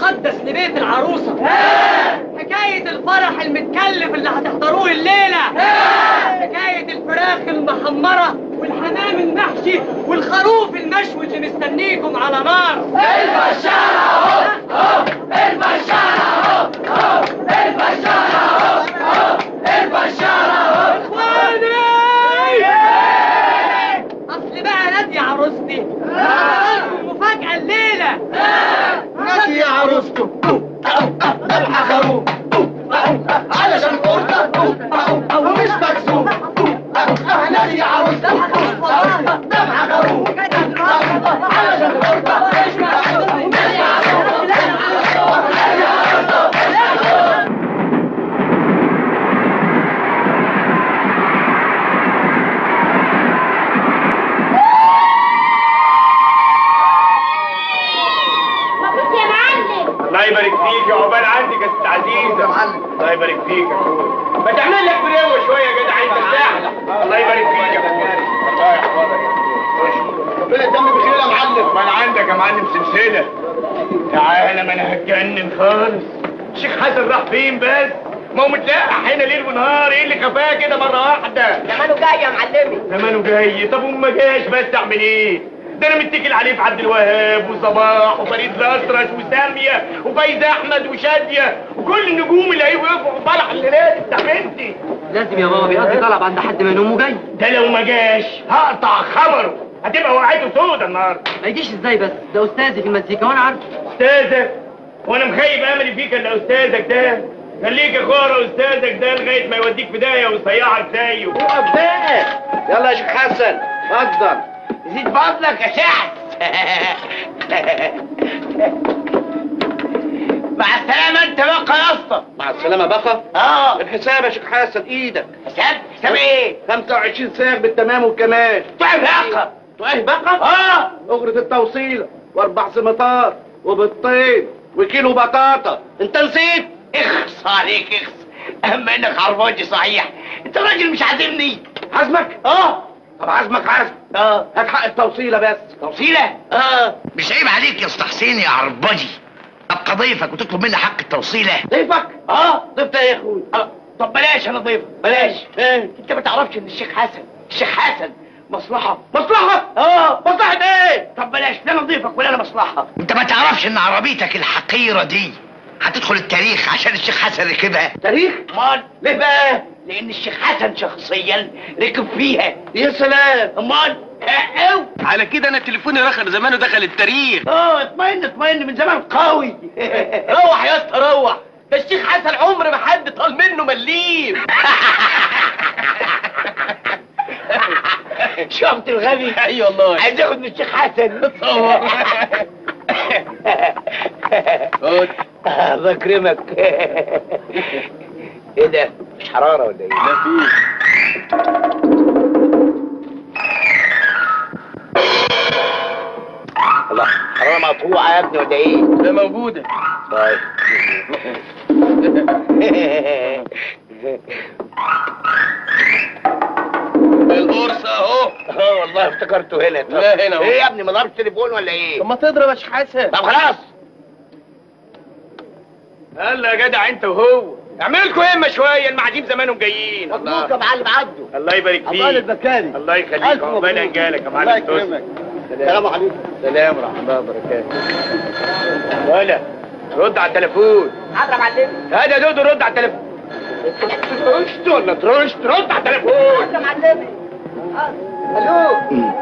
المقدس لبيت العروسة حكاية الفرح المتكلف اللي هتحضروه الليلة حكاية الفراخ المحمرة والحمام المحشي والخروف المشوي اللي مستنيكم على نار البشارة اهو اهو البشارة اهو اهو البشارة اهو اهو البشارة اهو اخواني اصل بقى نادي عروستي مفاجأة الليلة نادي يا عروسته ذبح خروف علشان قرطة ومش مكسوف نادي يا عروسته ذبح خروف علشان قرطة مش مكسوف مبروك يا معلم الله يبارك فيك يا عقبال عندك يا ست عزيزه يا معلم الله يبارك فيك يا اخويا ما تعمل لك بريوه شويه يا جدع انت ساحل الله يبارك فيك يا اخويا الله يحفظك ربنا يتم بخير يا معلم ما انا عندك يا معلم سلسله تعالى ما انا هتجنن خالص الشيخ حسن راح فين بس ما هو متلقح هنا ليل ونهار ايه اللي خفاه كده مره واحده زمانه جاي يا معلمي زمانه جاي طب وما جاش بس اعمل ايه ده انا متكل عليه في عبد الوهاب وصباح وفريد الأطرش وساميه وفايزه احمد وشاديه وكل النجوم اللي هيوقفوا في فرح الليلات بتاع بنتي لازم يا بابا بيقضي طلب عند حد منهم وجاي ده لو ما جاش هقطع خبره هتبقى وقعته سودا النهارده ما يجيش ازاي بس ده استاذي في المزيكا وانا عارف استاذك وانا مخيب املي فيك الا استاذك ده خليك يا خورة استاذك ده لغايه ما يوديك بدايه ويصيعك زيه اقف بقى يلا يا شيخ حسن اتفضل زيد فضلك يا شحت مع السلامة انت بقى يا اسطى مع السلامة بقى؟ اه الحساب يا شيخ حسن ايدك حساب؟ حساب ايه؟ 25 ساغ بالتمام والكمال تعب بقى تعب بقى؟ اه اغرة التوصيلة واربع سمطات وبيضتين وكيلو بطاطا انت نسيت؟ اخص عليك اخص اهم انك عرباجي صحيح انت راجل مش عازمني عازمك؟ اه طب عازمك عازم اه هات حق التوصيلة بس توصيلة؟ اه مش عيب عليك يا اسطى حسين يا عربجي ابقى ضيفك وتطلب مني حق التوصيله ضيفك؟ اه ضيفت ايه يا اخوي؟ آه. طب بلاش انا ضيفك بلاش ايه؟ انت ما تعرفش ان الشيخ حسن الشيخ حسن مصلحة مصلحة؟ اه مصلحة ايه؟ طب بلاش لا انا ضيفك ولا انا مصلحة انت ما تعرفش ان عربيتك الحقيره دي هتدخل التاريخ عشان الشيخ حسن ركبها تاريخ؟ امال ليه بقى؟ لان الشيخ حسن شخصيا ركب فيها يا سلام امال او على كده انا تليفوني رخر زمانه دخل التاريخ اه اطمئن اطمئن من زمان قوي روح يا اسطى روح ده الشيخ حسن عمر ما حد طال منه مليم شفت الغبي اي والله عايز ياخد من الشيخ حسن تصور الله يكرمك ايه ده مش حراره ولا ايه لا في الله حراره مقطوعه يا ابني ولا ايه ده موجوده طيب القرص اهو اه والله افتكرته هنا طب. لا، هنا اهو. ايه يا ابني ما ضربش تليفون ولا ايه طب ما تضرب يا شيخ حسن طب خلاص يلا يا جدع انت وهو اعملوا لكم همه شويه المعازيم زمانهم جايين مبروك يا معلم عبده الله يبارك فيك عقبال البكاري الله يخليك ألف عقبال مبروك. انجالك يا الله معلم يكرمك السلام عليكم سلام ورحمه الله وبركاته ولا رد على التليفون حاضر يا معلمي هذا دودو رد على التليفون ترشت ولا ترشت رد على التليفون يا معلمي الو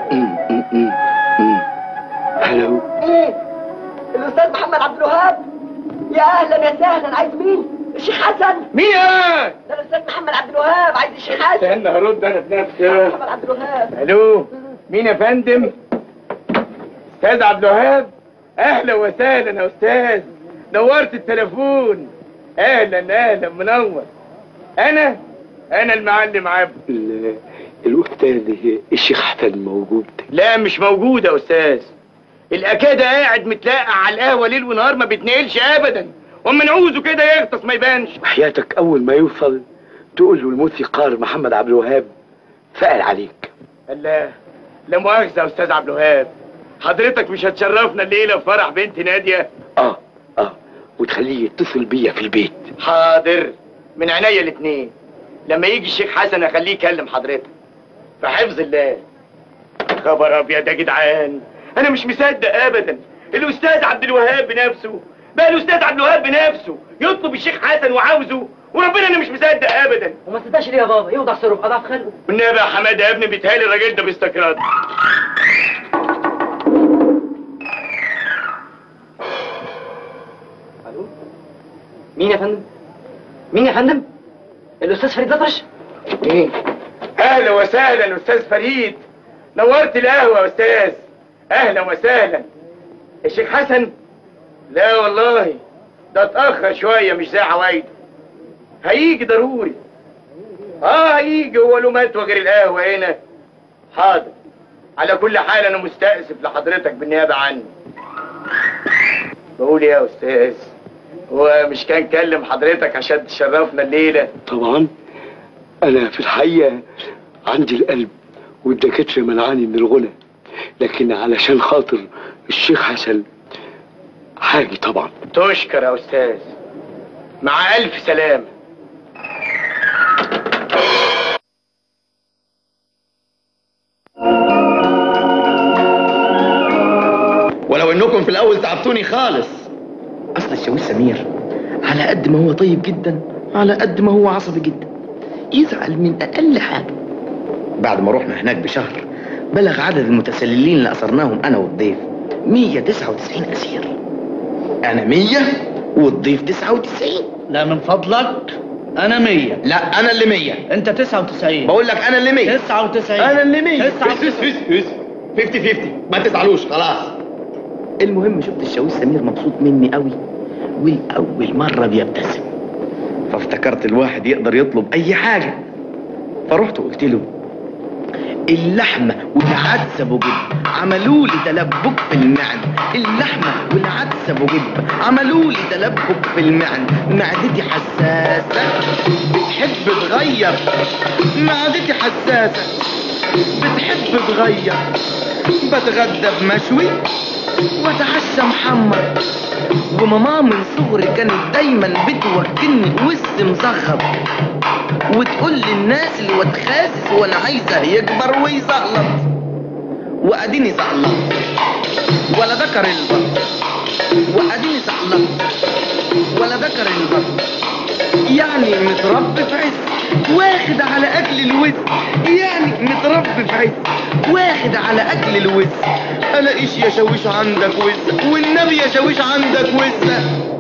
الو ايه الاستاذ محمد عبد الوهاب يا اهلا يا سهلا عايز مين الشيخ حسن مين يا ده الاستاذ محمد عبد الوهاب عايز الشيخ حسن استنى هرد انا بنفسي محمد عبد الوهاب الو مين يا فندم استاذ عبد الوهاب اهلا وسهلا يا استاذ نورت التليفون اهلا اهلا منور انا انا المعلم عبد الاستاذ الشيخ حسن موجود لا مش موجود يا استاذ الاكاده قاعد متلاقع على القهوه ليل ونهار ما بيتنقلش ابدا وما نعوزه كده يغطس ما يبانش وحياتك اول ما يوصل تقول له الموسيقار محمد عبد الوهاب سأل عليك لا لا مؤاخذه يا استاذ عبد الوهاب حضرتك مش هتشرفنا الليله في فرح بنت ناديه اه اه وتخليه يتصل بيا في البيت حاضر من عينيا الاتنين لما يجي الشيخ حسن اخليه يكلم حضرتك في حفظ الله خبر ابيض يا جدعان انا مش مصدق ابدا الاستاذ عبد الوهاب بنفسه بقى الاستاذ عبد الوهاب بنفسه يطلب الشيخ حسن وعاوزه وربنا انا مش مصدق ابدا وما تصدقش ليه يا بابا يوضع صاروخ اضعف خلقه والنبي يا حماده يا ابني بيتهيألي الراجل ده باستكرار الو مين يا فندم مين يا فندم الاستاذ فريد الأطرش ايه اهلا وسهلا استاذ فريد نورت القهوه يا استاذ اهلا وسهلا الشيخ حسن لا والله ده اتاخر شويه مش زي عوايده هيجي ضروري اه هيجي هو له متوى غير القهوه هنا حاضر على كل حال انا مستأسف لحضرتك بالنيابه عني بقول يا استاذ هو مش كان كلم حضرتك عشان تشرفنا الليله طبعا انا في الحقيقه عندي القلب والدكاتره منعاني من الغنى لكن علشان خاطر الشيخ حسن حاجي طبعا تشكر يا استاذ مع الف سلامه ولو انكم في الاول تعبتوني خالص اصل الشاويش سمير على قد ما هو طيب جدا على قد ما هو عصبي جدا يزعل من اقل حاجه بعد ما رحنا هناك بشهر بلغ عدد المتسللين اللي اسرناهم انا والضيف 199 اسير انا 100 والضيف 99 لا من فضلك انا مية لا انا اللي 100 انت تسعة وتسعين بقول لك انا اللي 100 تسعة وتسعين انا اللي 100 تسعة وتسعين 50 50 ما تزعلوش خلاص المهم شفت الشاويش سمير مبسوط مني قوي والاول مره بيبتسم فافتكرت الواحد يقدر يطلب اي حاجه فرحت وقلت له اللحمة والعدس ابو جد عملوا لي تلبك في المعدة اللحمة والعدس ابو جد عملوا لي تلبك في المعدة معدتي حساسة بتحب تغير معدتي حساسة بتحب تغير بتغدى بمشوي واتعشى محمر وماما من صغري كانت دايما بتوكلني وسط مزغب وتقول للناس اللي واتخاسس وانا عايزه يكبر ويزقلط واديني زقلط ولا ذكر البر واديني زقلط ولا ذكر البر يعني متربي في عز واخد على اكل الوز يعني متربي في عز واخد على اكل الوز الاقيش يا شاويش عندك وزة والنبي يا شاويش عندك وزة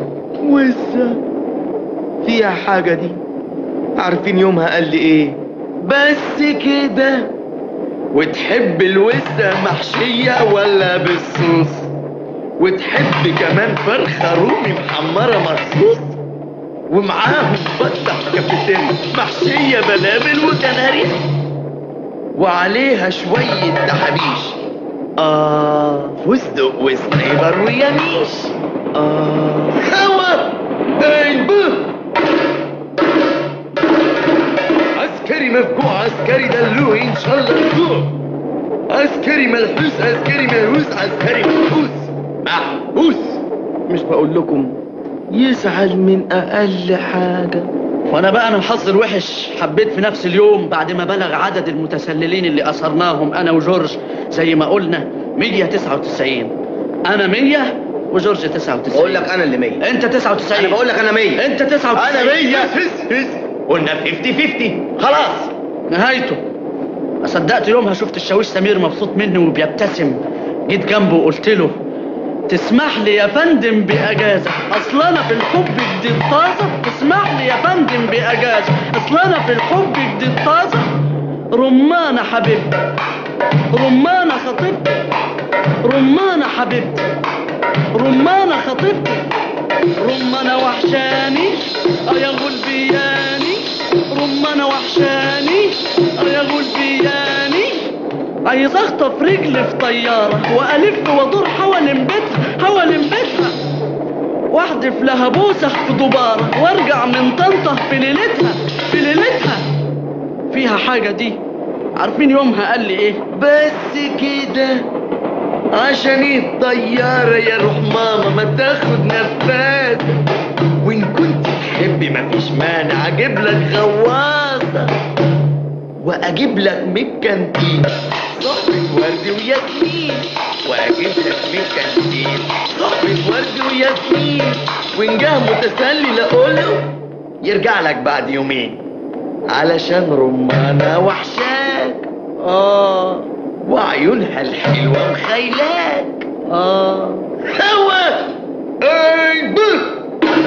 وزة فيها حاجة دي عارفين يومها قال لي ايه بس كده وتحب الوزة محشية ولا بالصوص وتحب كمان فرخة رومي محمرة مخصوص ومعاهم بطة كافتيريا محشية بلابل وكناريا وعليها شوية دحابيش آه فستق وسنيبر ويميش آه هوا البه عسكري مفجوع عسكري دلوع ان شاء الله مفجوع عسكري ملحوس عسكري ملحوس عسكري محبوس محبوس مش بقول لكم يزعل من اقل حاجه وانا بقى من حظ الوحش حبيت في نفس اليوم بعد ما بلغ عدد المتسللين اللي اسرناهم انا وجورج زي ما قلنا 199 انا 100 وجورج 99 بقول لك انا اللي 100 انت 99 انا بقول لك انا 100 انت 99 انا 100 قلنا 50 50 خلاص نهايته ما صدقت يومها شفت الشاويش سمير مبسوط مني وبيبتسم جيت جنبه وقلت له تسمح لي يا فندم بأجازة أصل أنا في الحب جديد طازة تسمح لي يا فندم بأجازة أصل أنا في الحب جديد طازة رمانة حبيبتي رمانة خطيبتي رمانة حبيبتي رمانة خطيبتي رمانة وحشاني اه يا غلبياني رمانة وحشاني اه يا غلبياني عايز اخطف رجلي في طيارة والف وادور حوالين بيتها حوالين بيتها واحدف لها بوسة في دبارة وارجع من طنطا في ليلتها في ليلتها فيها حاجة دي عارفين يومها قال لي ايه بس كده عشان الطيارة يا روح ماما ما تاخد نفاس حبيبي مفيش مانع اجيب لك غواصة واجيب لك من الكانتين صحبة ورد وياسمين واجيب لك من الكانتين صحبة ورد وياسمين وان جه متسلي لاقوله يرجع لك بعد يومين علشان رمانة وحشاك اه وعيونها الحلوة مخيلاك اه هوا اي بس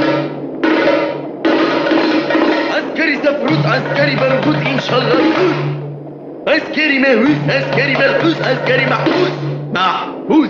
عسكري سفروت عسكري برغوث ان شاء الله يفوت عسكري مهووس عسكري ملحوس عسكري محبوس محبوس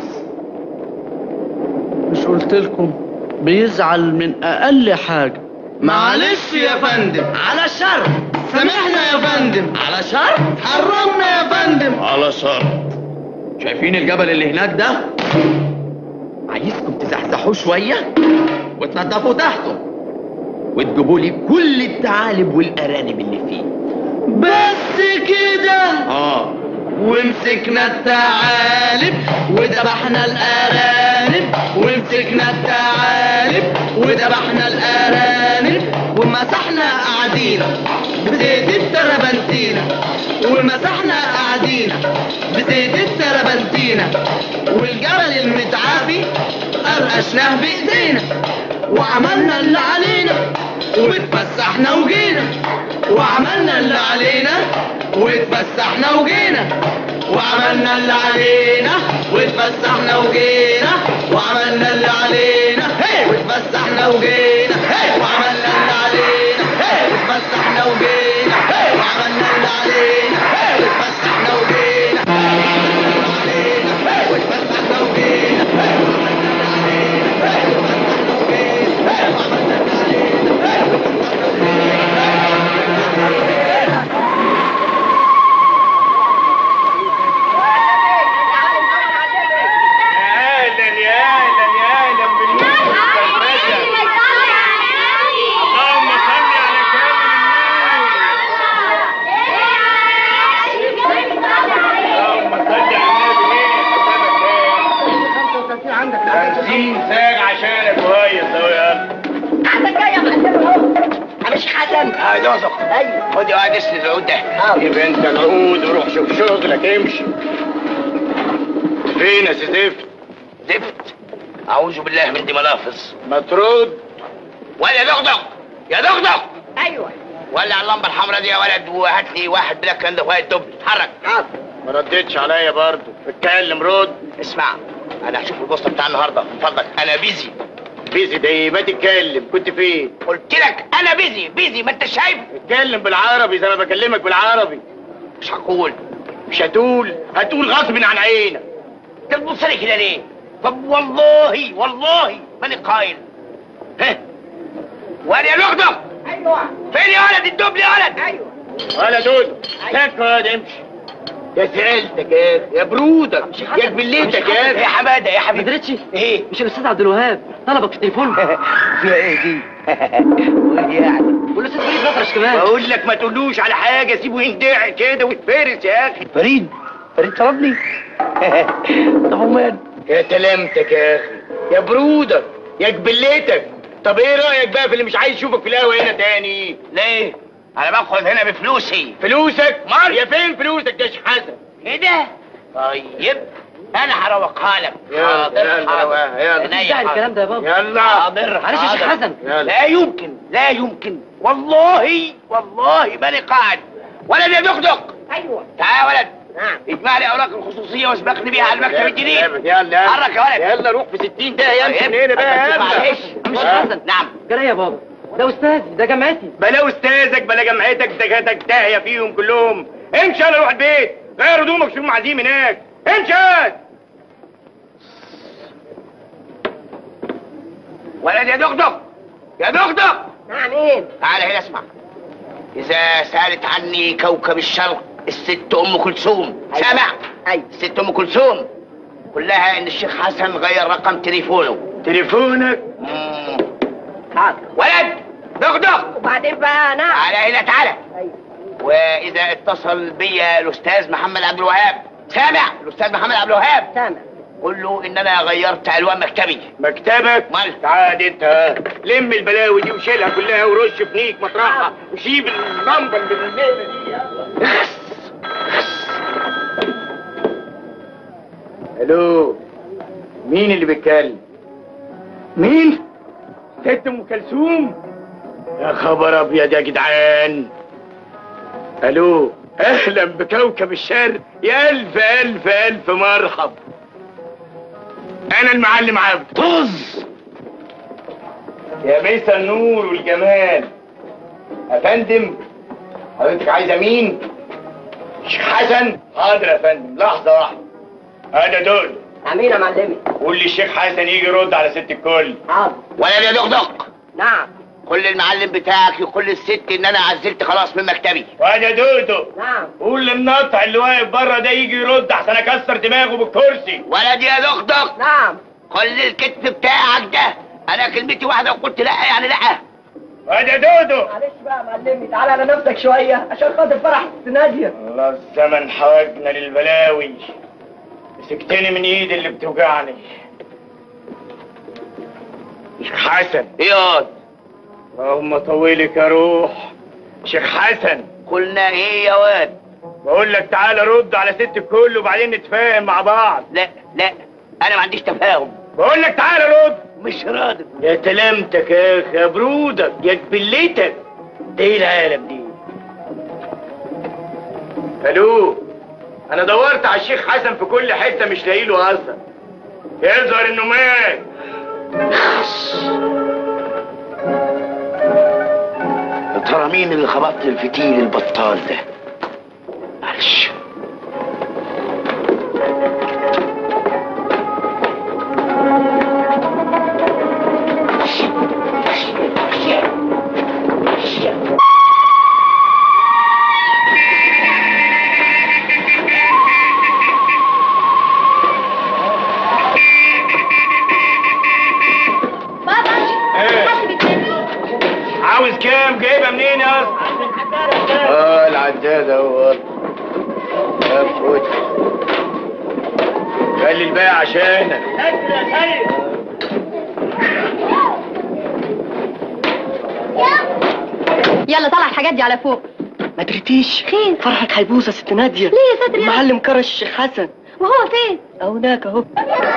مش قلت لكم بيزعل من اقل حاجه معلش يا فندم على شرط سامحنا يا فندم على شرط حرمنا يا فندم على شرط شايفين الجبل اللي هناك ده عايزكم تزحزحوه شوية وتنضفوا تحته وتجيبوا لي كل الثعالب والأرانب اللي فيه بس كده اه ومسكنا الثعالب وذبحنا الأرانب ومسكنا الثعالب وذبحنا الأرانب ومسحنا أعادينا بزيت التربنتينة ومسحنا أعادينا بزيت التربنتينة والجبل المتعافي قرقشناه بإيدينا وعملنا اللي علينا واتفسحنا وجينا وعملنا اللي علينا واتفسحنا وجينا وعملنا اللي علينا واتفسحنا وجينا وعملنا اللي علينا هي واتفسحنا وجينا هي وعملنا اللي علينا هي واتفسحنا وجينا هي وعملنا اللي علينا هي واتفسحنا وجينا واتفسحنا وجينا اهلا يا اهلا يا اهلا بالنور والفرفشه اللهم صل على كامل النور اللهم صل على النبي عندك خمسين ساج عشانك وهيص اهو يلا عندك جاي يا معلم اهو انا شيخ حسن اه دوسك ايوه خد يا واد اسند العود ده اه جيب انت العود وروح شوف شغلك امشي فين يا سي زفت زفت اعوذ بالله من دي ملافظ ما ترد ولا دغدغ يا دغدغ ايوه ولع اللمبه الحمراء دي يا ولد وهات لي واحد بلاك كان ده واحد دب اتحرك حاضر ما ردتش عليا برضه اتكلم رد اسمع انا هشوف البوسطه بتاع النهارده من فضلك انا بيزي بيزي ده ايه ما تتكلم كنت فين قلت لك انا بيزي بيزي ما انت شايف اتكلم بالعربي زي ما بكلمك بالعربي مش هقول مش هتقول هتقول غصب عن عينك انت بتبص لي كده ليه طب والله والله ماني قايل ها وادي يا دغدغ ايوه فين يا ولد الدب يا ولد ايوه ولا دودو هات واد امشي يا سألتك يا اخي يا برودك يا جبلتك يا يا اخي حماده يا حبيبي درتش ايه مش الاستاذ عبد الوهاب طلبك في التليفون فيها ايه دي ودي يعني والاستاذ فريد نطرش كمان بقول لك ما تقولوش على حاجه سيبه يندعي كده ويتفرس يا اخي فريد فريد طلبني طب ومال يا سلامتك يا اخي يا برودك يا جبلتك طب ايه رايك بقى في اللي مش عايز يشوفك في القهوه هنا تاني ليه انا باخد هنا بفلوسي فلوسك مال؟ يا فين فلوسك يا شيخ حسن كده طيب انا هروقها لك يلا، حاضر يلا، حاضر يلا. عينيا، بتاع حاضر. الكلام ده يا بابا يلا حاضر معلش يا شيخ حاضر. حسن يلا لا يمكن لا يمكن والله والله ماني قاعد ولد يا دقدق ايوه تعال يا ولد نعم اجمع لي اوراق الخصوصيه واسبقني بيها على المكتب الجديد يلا يلا حرك يا ولد يلا روح في 60 ده يا طيب. من هنا بقى يلا معلش مش آه. حسن نعم جرى يا بابا ده استاذي ده جامعتي بلا استاذك بلا جامعتك دكاتك تاهيه فيهم كلهم امشي يلا روح البيت غير هدومك شوف معزيم هناك امشي ولد يا دقدق يا دقدق نعم مين تعال هنا اسمع اذا سالت عني كوكب الشرق الست ام كلثوم أيوة. سامع ايوه الست ام كلثوم قول لها ان الشيخ حسن غير رقم تليفونه تليفونك مم. حاضر ولد دغدغ وبعدين بقى نعم تعالى هنا تعالى ايوه واذا اتصل بيا الاستاذ محمد عبد الوهاب سامع الاستاذ محمد عبد الوهاب سامع قول له ان انا غيرت الوان مكتبي مكتبك مال تعال انت لم البلاوي دي وشيلها كلها ورش فنيك مطرحها وشيب اللمبه اللي بالليله دي يلا الو مين اللي بيتكلم مين ست ام كلثوم يا خبر ابيض يا جدعان الو اهلا بكوكب الشرق يا الف الف الف مرحب انا المعلم عبد طز يا ميسا النور والجمال يا فندم حضرتك عايزه مين شيخ حسن حاضر يا فندم لحظه واحده هذا دول امين يا معلمي قول لي الشيخ حسن يجي يرد على ست الكل حاضر ولا يا دغدغ نعم كل المعلم بتاعك يقول للست ان انا عزلت خلاص من مكتبي وهذا دودو نعم قول للنطع اللي واقف بره ده يجي يرد احسن اكسر دماغه بالكرسي ولد يا دغدغ نعم كل الكتف بتاعك ده انا كلمتي واحده وقلت لا يعني لا وهذا دودو معلش بقى يا معلمي تعالى على نفسك شويه عشان خاطر فرح ست ناديه الله الزمن حواجنا للبلاوي مسكتني من ايدي اللي بتوجعني شيخ حسن ايه ياض اللهم طولك يا روح شيخ حسن قلنا ايه يا واد بقول لك تعالى رد على ست الكل وبعدين نتفاهم مع بعض لا لا انا ما عنديش تفاهم بقول لك تعالى رد مش راضي يا تلامتك يا اخي يا برودك يا جبلتك ده ايه العالم دي الو انا دورت على الشيخ حسن في كل حته مش لاقي له اثر يظهر انه مات يا ترى مين اللي خبط لي الفتيل البطال ده معلش بابا إيه؟ حد بيتكلم عاوز كام جايبها منين يا اسطى اه العداد اهو يا خد خلي الباقي عشانك يلا طلع الحاجات دي على فوق ما دريتيش خير فرحك هيبوظ يا ست ناديه ليه يا ساتر يا رب؟ المعلم كرش الشيخ حسن وهو فين هناك اهو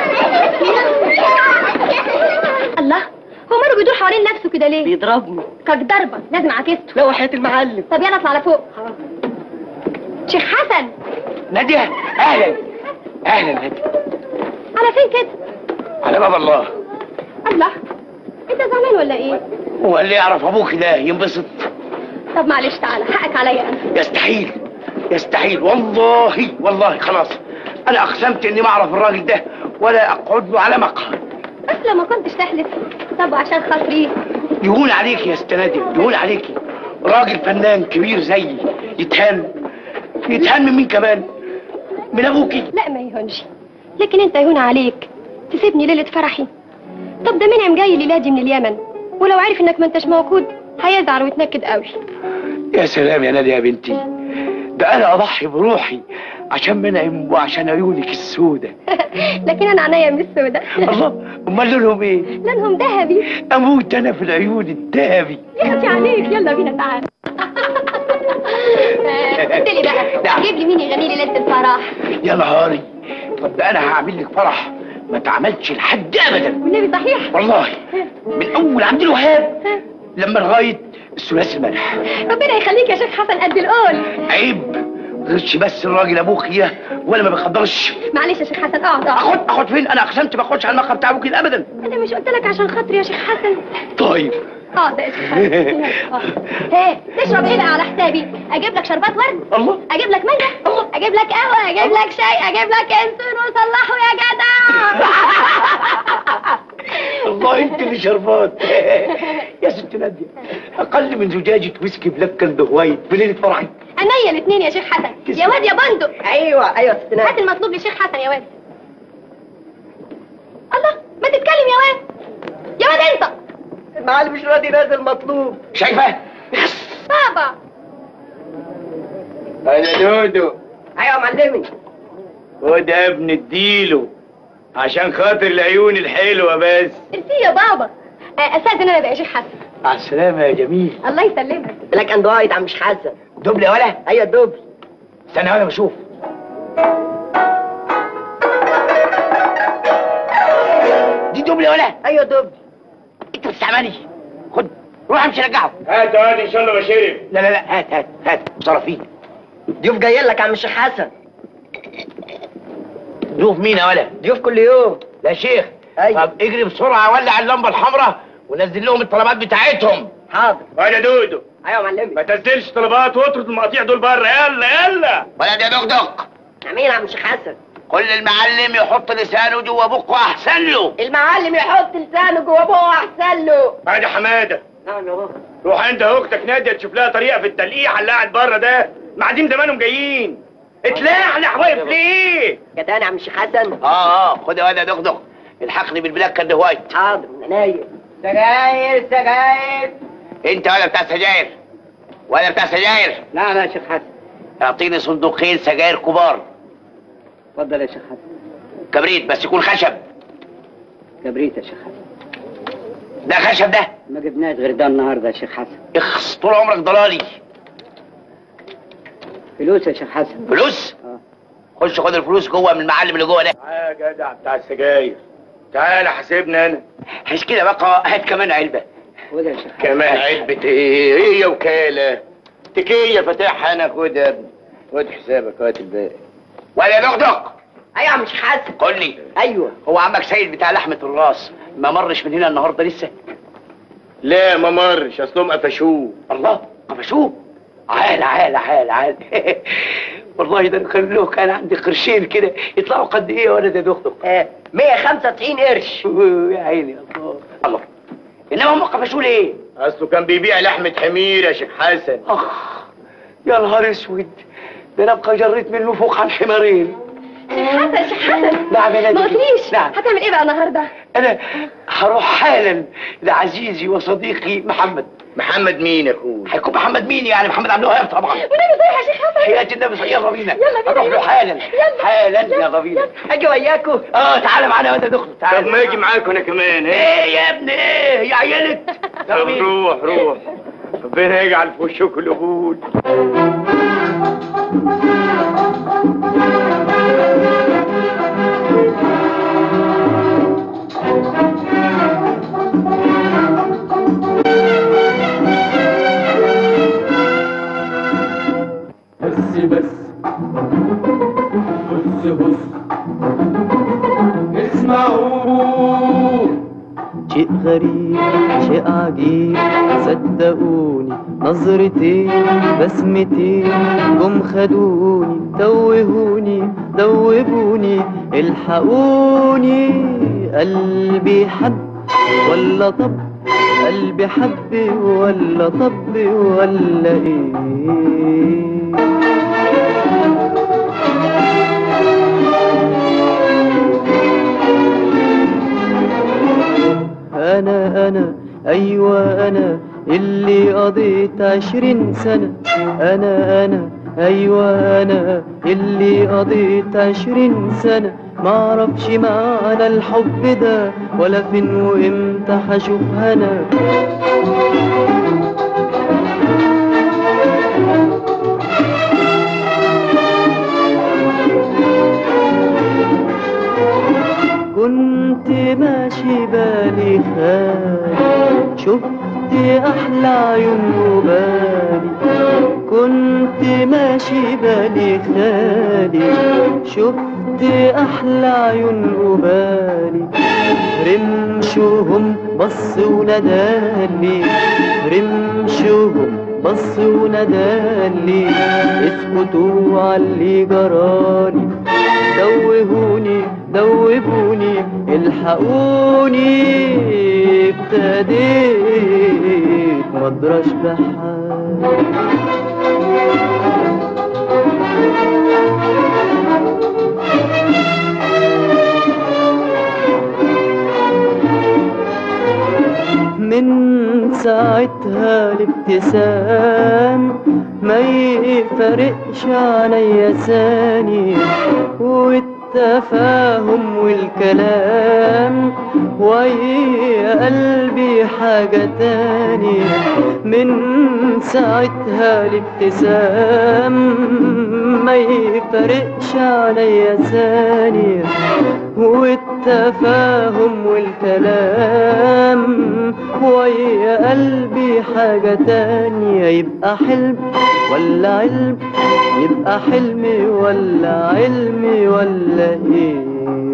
الله هو ماله بيدور حوالين نفسه كده ليه بيضربني كك ضربه لازم عكسته لا وحياة المعلم طب يلا اطلع على فوق شيخ حسن نادية اهلا اهلا نادية على فين كده على باب الله الله انت زعلان ولا ايه هو اللي يعرف ابوك ده ينبسط طب معلش تعالى حقك عليا انا يستحيل يستحيل والله والله خلاص انا اقسمت اني ما اعرف الراجل ده ولا اقعد له على مقعد بس لو ما كنتش تحلف طب عشان خاطري يهون عليك يا استنادي يهون عليكي راجل فنان كبير زيي يتهان يتهان من مين كمان من ابوكي لا ما يهونش لكن انت يهون عليك تسيبني ليلة فرحي طب ده منعم جاي ليلادي من اليمن ولو عرف انك ما انتش موجود هيزعل ويتنكد قوي يا سلام يا نادية يا بنتي ده انا اضحي بروحي عشان منعم وعشان عيونك السودة لكن انا عينيا مش سودة الله امال لونهم ايه لونهم ذهبي اموت انا في العيون الذهبي يا اختي عليك يلا بينا تعالى قلت لي بقى نعم. جيب لي مين يغني لي ليله الفرح يا نهاري طب ده انا هعمل لك فرح ما اتعملش لحد ابدا والنبي صحيح والله من اول عبد الوهاب لما لغايه الثلاثي الملح ربنا يخليك يا شيخ حسن قد القول عيب غيرش بس الراجل ابوك اياه ولا ما بيخدرش معلش يا شيخ حسن اقعد اقعد اخد اخد فين انا اقسمت ما اخدش على المقهى بتاع ابوك ابدا انا مش قلت لك عشان خاطري يا شيخ حسن طيب اه ده يا شيخ حسن ايه تشرب ايه بقى على حسابي اجيب لك شربات ورد الله اجيب لك مانجا اجيب لك قهوه اجيب لك شاي اجيب لك انسون وصلحه يا جدع الله انت اللي شربات يا ست ناديه اقل من زجاجه ويسكي بلاك اند وايت في ليله فرحي عينيا الاثنين يا شيخ حسن يا واد يا بندق ايوه ايوه يا ست هات ناديه المطلوب لشيخ حسن يا واد الله ما تتكلم يا واد يا واد انت المعلم مش راضي ينزل مطلوب شايفه بابا انا دودو ايوه يا معلمي خد يا ابني اديله عشان خاطر العيون الحلوه بس انت يا بابا آه، استاذن انا بقى يا شيخ حسن مع السلامه يا جميل الله يسلمك لك اندرويد عم مش حسن دبل يا ولا ايوه الدبل استنى وانا بشوف دي دبل يا ولا ايوه دبل انت بتستعملي خد روح امشي رجعه هات هات ان شاء الله ما شرب لا لا لا هات هات هات صرفيه ضيوف جايين لك عم الشيخ حسن ضيوف مين يا ولا ضيوف كل يوم لا شيخ أيوة. طب اجري بسرعه ولع اللمبه الحمراء ونزل لهم الطلبات بتاعتهم حاضر ولا دودو ايوه يا معلمي ما تنزلش طلبات واطرد المقاطيع دول بره يلا يلا ولد يا دقدق مين عم الشيخ حسن كل المعلم يحط لسانه جوه بقه احسن له المعلم يحط لسانه جوه بوقه احسن له بعد حماده نعم يا بابا روح انت اختك ناديه تشوف لها طريقه في التلقيح اللي قاعد بره ده معدين زمانهم جايين اتلحلح واقف ليه جدعني عم الشيخ حسن اه اه خد يا ولد يا دقدق الحقني بالبلاك كان وايت حاضر من عينيا سجاير سجاير انت ولا بتاع سجاير ولا بتاع سجاير نعم يا شيخ حسن اعطيني صندوقين سجاير كبار اتفضل يا شيخ حسن كبريت بس يكون خشب كبريت يا شيخ حسن ده خشب ده ما جبناش غير ده النهارده يا شيخ حسن اخس طول عمرك ضلالي فلوس يا شيخ حسن فلوس اه خش خد الفلوس جوه من المعلم اللي جوه ده تعالى يا جدع بتاع السجاير تعالى حاسبني انا مش كده بقى هات كمان علبه خد يا شيخ كمان علبة ايه هي وكالة تكية فاتحها انا خد يا ابني خد حسابك هات الباقي ولا يا دقدق ايوه يا عم الشيخ حسن قول لي ايوه هو عمك سيد بتاع لحمه الراس ما مرش من هنا النهارده لسه لا ما مرش اصلهم قفشوه الله قفشوه عال عال عال عال والله ده كان له كان عندي قرشين كده يطلعوا قد ايه يا ولد يا دكتور آه 195 قرش يا عيني الله الله انما هم قفشوه ليه؟ اصله كان بيبيع لحمة حمير يا شيخ حسن اخ يا نهار اسود ده انا ابقى جريت منه فوق عن حمارين حسن شيخ حسن نعم يا نادي ما قلتليش نعم هتعمل ايه بقى النهارده انا هروح حالا لعزيزي وصديقي محمد محمد مين يا اخوي هيكون محمد مين يعني محمد عبد الوهاب طبعا ونبي صحيح يا شيخ حسن حياة النبي صلى يلا بينا يلا بينا هروح له حالا يلا. حالا يلا بينا اجي وياكم اه تعالى معانا وانت دكتور طب تعالى ما اجي معاكم انا كمان ايه ايه يا ابني ايه يا عيالك يلا طب بينا. روح روح ربنا يجعل في وشكم القبول بس بس بص بص اسمعوا شيء غريب شيء عجيب صدقوني نظرتين بسمتين جم خدوني توهوني دوبوني الحقوني قلبي حب ولا طب قلبي حب ولا طب ولا ايه أنا أنا أيوة أنا اللي قضيت عشرين سنة أنا أنا أيوة أنا اللي قضيت عشرين سنة معرفش معنى الحب ده ولا فين وإمتى هشوف هنا كنت ماشي بالي خالي شفت احلى عيون وبالي كنت ماشي بالي خالي شفت احلى عيون وبالي رمشهم بص ونادالي رمشهم بص ونادالي اسكتوا عاللي جرالي دوهوني دوبوني الحقوني ابتديت مدرش بحال من ساعتها الابتسام ما يفرقش عليا ثاني والتاني والتفاهم والكلام ويا قلبي حاجة تانية من ساعتها الابتسام ما يفرقش عليا ثانية والتفاهم والكلام ويا قلبي حاجة تانية يبقى حلم ولا علم يبقى حلمي ولا علمي ولا ايه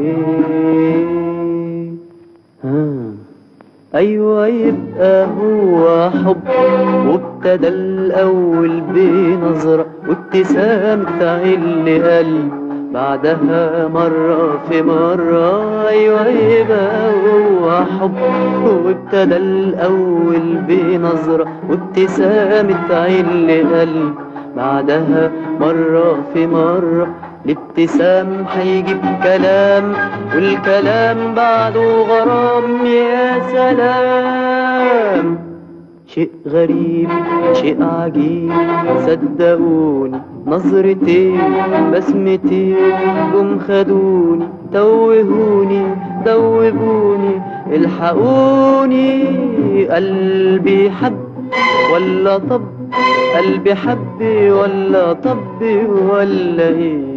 ها ايوه يبقى هو حب وابتدى الاول بنظرة وابتسامة عين لقلب بعدها مرة في مرة أيوة يبقى هو حب وابتدى الأول بنظرة وابتسامة عين لقلب بعدها مرة في مرة الابتسام هيجيب كلام والكلام بعده غرام يا سلام شيء غريب شيء عجيب صدقوني نظرتين بسمتين جم خدوني توهوني دوبوني الحقوني قلبي حب ولا طب قلبي حب ولا طب ولا ايه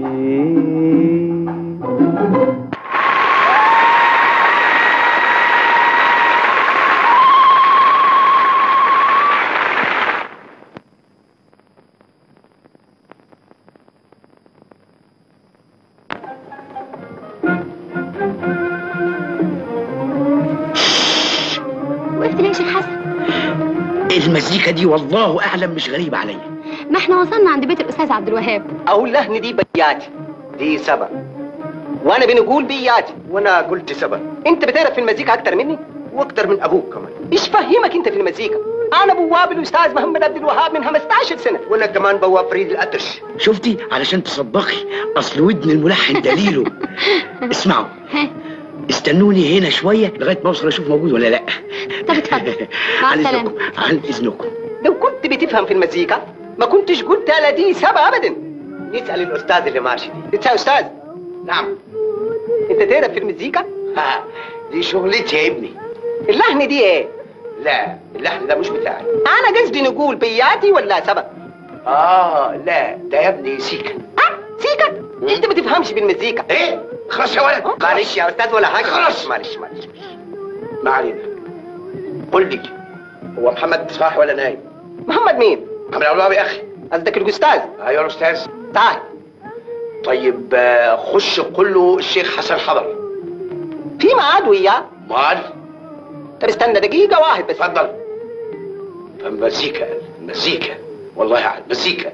وقفت ليه يا شيخ حسن المزيكا دي والله اعلم مش غريبه عليا ما احنا وصلنا عند بيت الاستاذ عبد الوهاب اقول لهن دي بياتي دي سبا وانا بنقول بياتي وانا قلت سبا انت بتعرف في المزيكا اكتر مني واكتر من ابوك كمان ايش فهمك انت في المزيكا انا بواب الاستاذ محمد عبد الوهاب من 15 سنه وانا كمان بواب فريد الاطرش شفتي علشان تصدقي اصل ودن الملحن دليله اسمعوا استنوني هنا شويه لغايه ما اوصل اشوف موجود ولا لا طب اتفضل مع عن السلامه اذنكم عن اذنكم لو كنت بتفهم في المزيكا ما كنتش قلت على دي سبا ابدا نسال الاستاذ اللي ماشي دي انت يا استاذ نعم انت تعرف في المزيكا ها دي شغلتي يا ابني اللحن دي ايه لا اللحن ده مش بتاعي انا قصدي نقول بياتي ولا سبا اه لا ده يا ابني سيكا سيكا انت ما تفهمش في المزيكا ايه خلاص يا ولد معلش يا استاذ ولا حاجه خلاص. معلش معلش ما علينا قول لي هو محمد صح ولا نايم محمد مين محمد عبد الوهاب يا اخي قصدك الاستاذ ايوه يا استاذ تعال طيب آه، خش قول له الشيخ حسن حضر في ميعاد وياه مال طب استنى دقيقه واحد بس اتفضل مزيكا مزيكا والله عاد مزيكا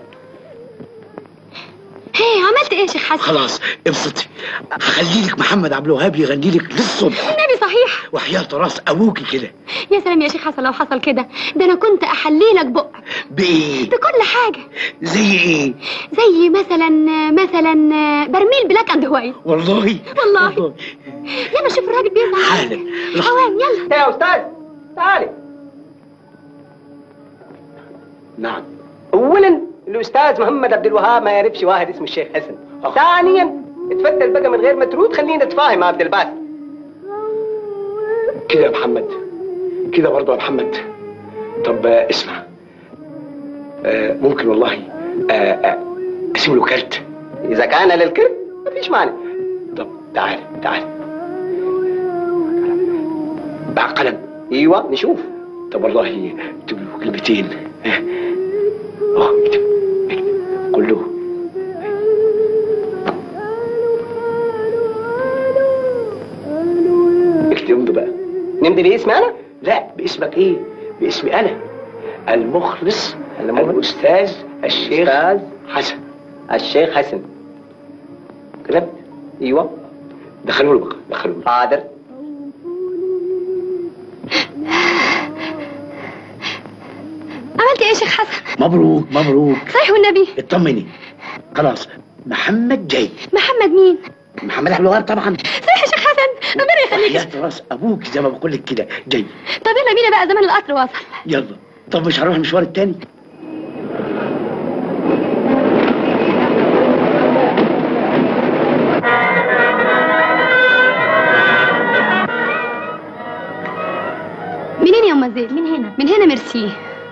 هي عملت ايه يا شيخ حسن خلاص ابسطي هخلي لك محمد عبد الوهاب يغني لك للصبح النبي صحيح وحياة راس ابوكي كده يا سلام يا شيخ حسن لو حصل كده ده انا كنت احلي لك بقك بايه بكل حاجه زي ايه زي مثلا مثلا برميل بلاك اند وايت والله والله يلا شوف الراجل بيزعل حالا اوان يلا يا استاذ تعالي نعم اولا الاستاذ محمد عبد الوهاب ما يعرفش واحد اسمه الشيخ حسن ثانيا اتفتل بقى من غير ما ترود خلينا نتفاهم مع عبد الباسط كده يا محمد كده برضه يا محمد طب آه، اسمع آه، ممكن والله آه، آه، اسيب له كارت اذا كان للكذب مفيش مانع طب تعال تعال مع قلم ايوه نشوف طب والله اكتب له كلمتين اه اه اكتب اكتب قول له اكتب له بقى نمضي باسم انا لا باسمك ايه باسمي انا المخلص الاستاذ الشيخ استاذ حسن الشيخ حسن كتبت ايوه دخلوا له بقى دخلوا له حاضر عملت ايه يا شيخ حسن مبروك مبروك صحيح والنبي اطمني خلاص محمد جاي محمد مين محمد عبد الوهاب طبعا صحيح يا شيخ حسن ربنا يخليك وحياة راس ابوك زي ما بقول لك كده جاي طب يلا بينا بقى زمان القطر واصل يلا طب مش هنروح المشوار التاني منين يا ام زيد من هنا من هنا ميرسي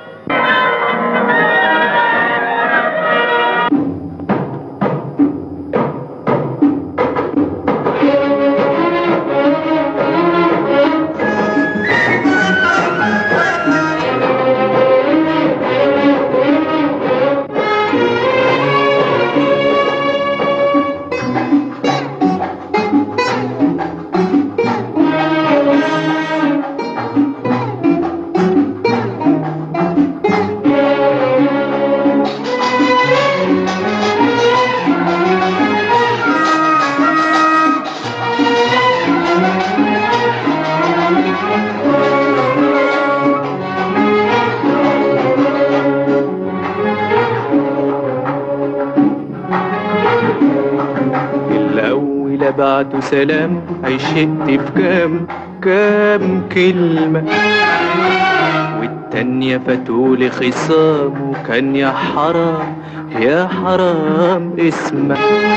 الأول بعته سلام عشقت في كام كام كلمة والتانية فاتولي خصام وكان يا حرام يا حرام اسمع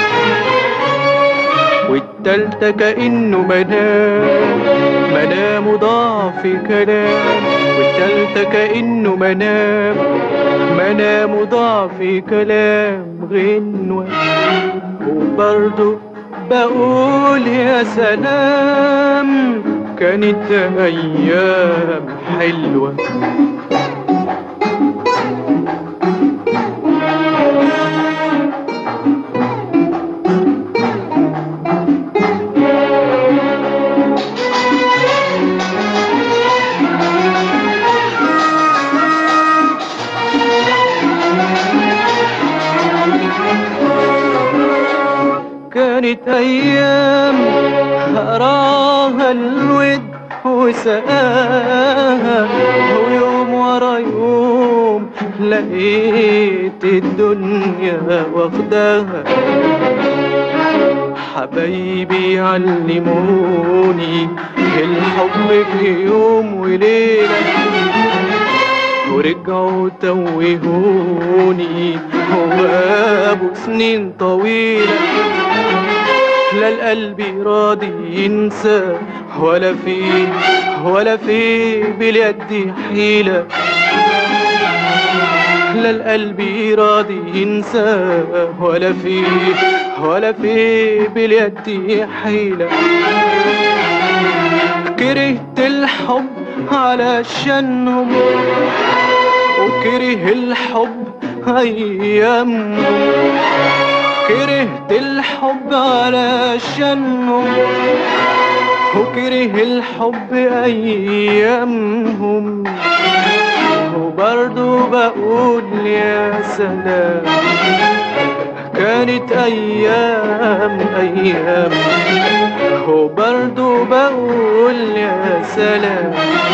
والتالتة كأنه منام منام ضعف كلام والتالتة كأنه منام منام ضعف كلام غنوة وبرضه بقول يا سلام كانت أيام حلوة كانت أيام أراها الود وسقاها ويوم ورا يوم لقيت الدنيا واخداها حبايبي علموني الحب في يوم وليلة ورجعوا توهوني وغابوا سنين طويلة لا القلب راضي ينسى ولا في ولا في باليد حيلة لا القلب راضي ينسى ولا في ولا في باليد حيلة كرهت الحب علشانهم وكره الحب أيامهم كرهت الحب علشانهم وكره الحب أيامهم وبرضه بقول يا سلام كانت أيام أيام وبرضه بقول يا سلام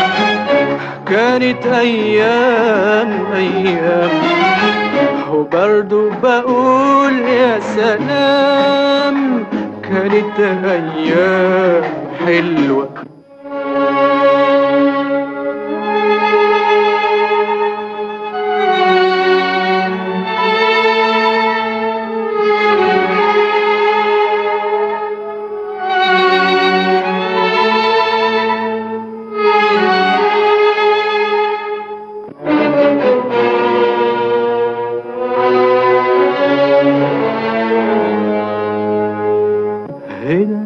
كانت أيام أيام وبرضه بقول يا سلام كانت أيام حلوة هنا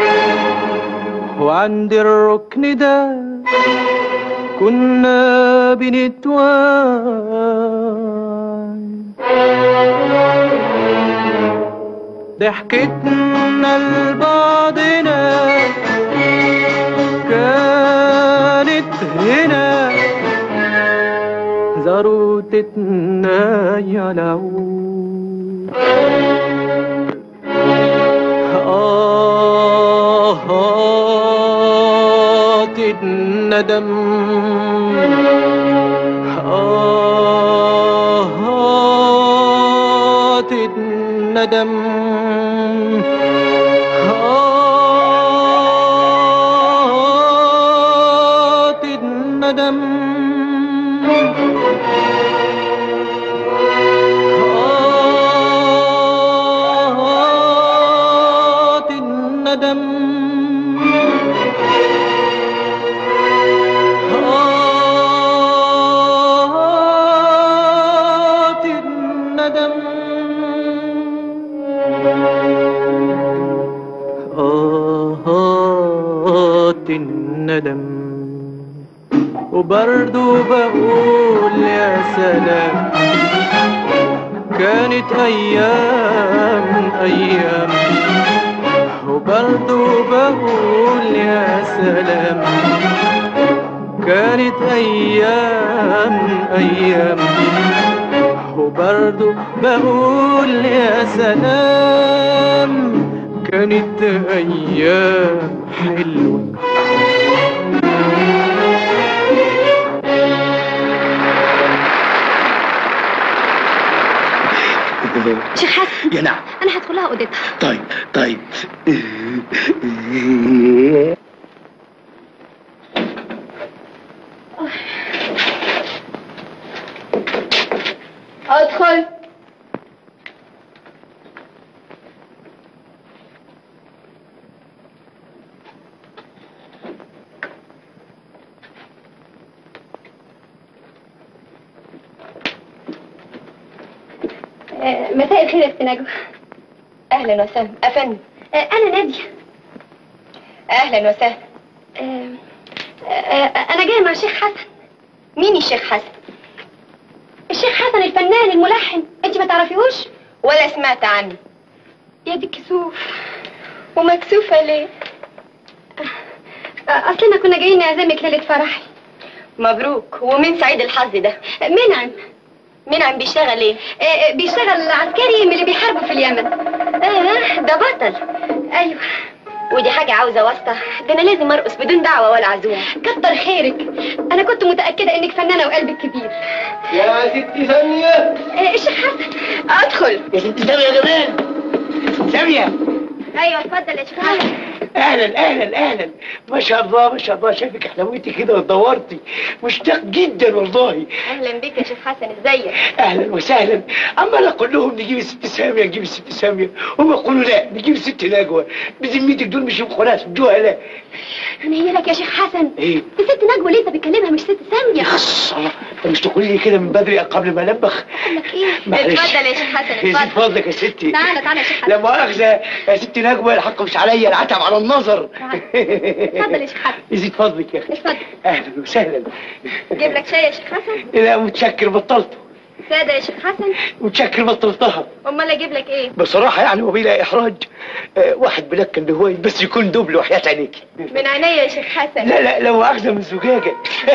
وعند الركن ده كنا بنتوان ضحكتنا لبعضنا كانت هنا زروتتنا يا العود آهات الندم آهات الندم آهات الندم آهات الندم وبرضه بقول يا سلام كانت أيام أيام وبرضه بقول يا سلام كانت أيام أيام وبرضه بقول يا سلام كانت أيام حلوة شيخ حسن يا نعم انا هدخل لها اوضتها طيب طيب ادخل آه، مساء الخير يا ست نجوى اهلا وسهلا افندم آه، انا ناديه اهلا وسهلا آه، آه، انا جايه مع الشيخ حسن مين الشيخ حسن الشيخ حسن الفنان الملحن انت ما تعرفيهوش ولا سمعت عنه يا دي كسوف ومكسوفه ليه آه، اصلنا كنا جايين نعزمك ليله فرحي مبروك ومين سعيد الحظ ده منعم منعم بيشتغل ايه آه، بيشتغل عسكري من اللي بيحاربوا في اليمن اه ده بطل ايوه ودي حاجة عاوزة واسطة ده أنا لازم أرقص بدون دعوة ولا عزومة كتر خيرك أنا كنت متأكدة إنك فنانة وقلبك كبير يا ستي سامية آه، الشيخ حسن أدخل يا ست سامية يا جمال سامية أيوة اتفضل يا شيخ حسن اهلا اهلا اهلا ما شاء الله ما شاء الله شايفك حلويتي كده واتدورتي مشتاق جدا والله أهلا بك يا شيخ حسن إزيك اهلا وسهلا عمال اقول لهم نجيب الست ساميه نجيب الست ساميه هم يقولوا لا نجيب الست نجوى بذمتك دول مش خلاص جهلاء أنا هي لك يا شيخ حسن ايه دي ست نجوى اللي أنت بتكلمها مش ست سامية يخص الله انت مش تقولي لي كده من بدري قبل ما انبخ أقول لك إيه معلش. اتفضل يا شيخ حسن يزيد اتفضل فضلك يا ستي تعالى تعالى يا شيخ حسن لا مؤاخذة يا ست نجوى الحق مش عليا العتب على النظر اتفضل يا شيخ حسن يزيد فضلك يا اخي اتفضل اهلا وسهلا جيب لك شاي يا شيخ حسن لا متشكر بطلته سادة يا شيخ حسن متشكر بطلتها أمال أجيب لك إيه بصراحة يعني وبلا إحراج آه، واحد بلكن هواي بس يكون دبل وحياة عينيك من عينيا يا شيخ حسن لا لا لا مؤاخذة من زجاجة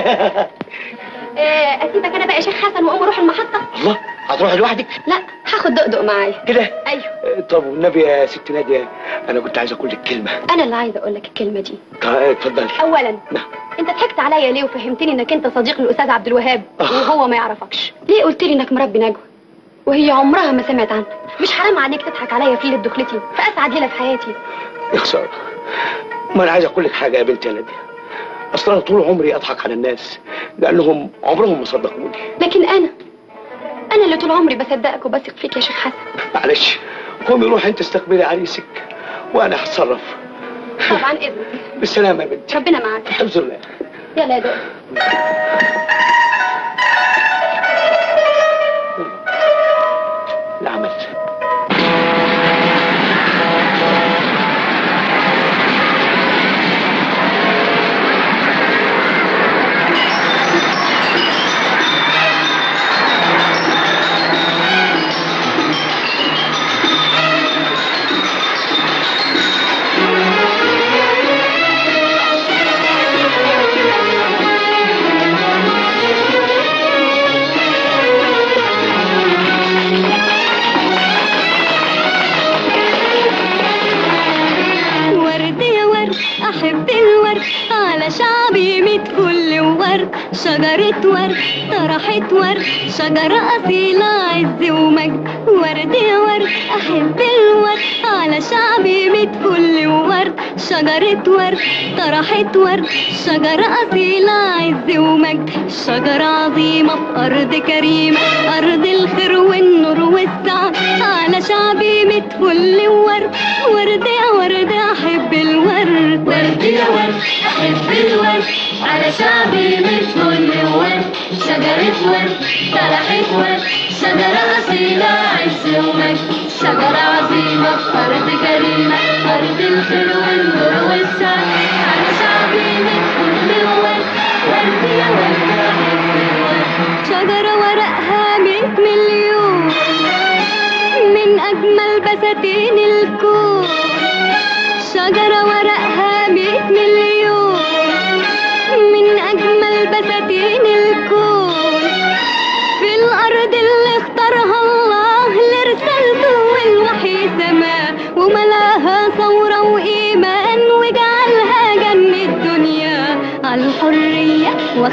آه، اسيبك انا بقى يا شيخ حسن واقوم اروح المحطه الله هتروح لوحدك لا هاخد دقدق معايا كده ايوه آه، طب والنبي يا ست نادية أنا كنت عايز أقول لك كلمة انا اللي عايزه اقول لك الكلمه دي طيب، اتفضلي اولا نعم. انت ضحكت عليا ليه وفهمتني انك انت صديق الاستاذ عبد الوهاب وهو ما يعرفكش ليه قلت لي انك مربي نجوى وهي عمرها ما سمعت عنك مش حرام عليك تضحك عليا في ليله دخلتي في اسعد ليله في حياتي يا خسارة ما أنا عايز أقول لك حاجة يا بنت يا نادية أصلا أنا طول عمري أضحك على الناس لأنهم عمرهم ما صدقوني لكن انا انا اللي طول عمري بصدقك وبثق فيك يا شيخ حسن معلش قومي روح أنت استقبلي عريسك وأنا هتصرف طبعا اذنك بالسلامة يا بنتي ربنا معاك الحمد لله يلا يا دقدق العمل ورد يا ورد احب الورد على شعبي ميت كل ورد شجرة ورد طرحت ورد شجرة أصيلة عز ومجد ورد يا ورد أحب الورد على شعبي ميت كل ورد شجرة ورد طرحت ورد شجرة أصيلة عز ومجد شجرة عظيمة في أرض كريمة أرض الخير والنور والسعد على شعبي ميت كل ورد ورد يا ورد أحب الورد ورد يا ورد أحب الورد على شعبي ميت كل ورد شجرة ورد طرحت ورد شجرة أصيلة عز ومجد شجرة عظيمة في أرض كريمة أرض الخير والنور والسعد على شعبي ميت كل ورد ورد يا ورد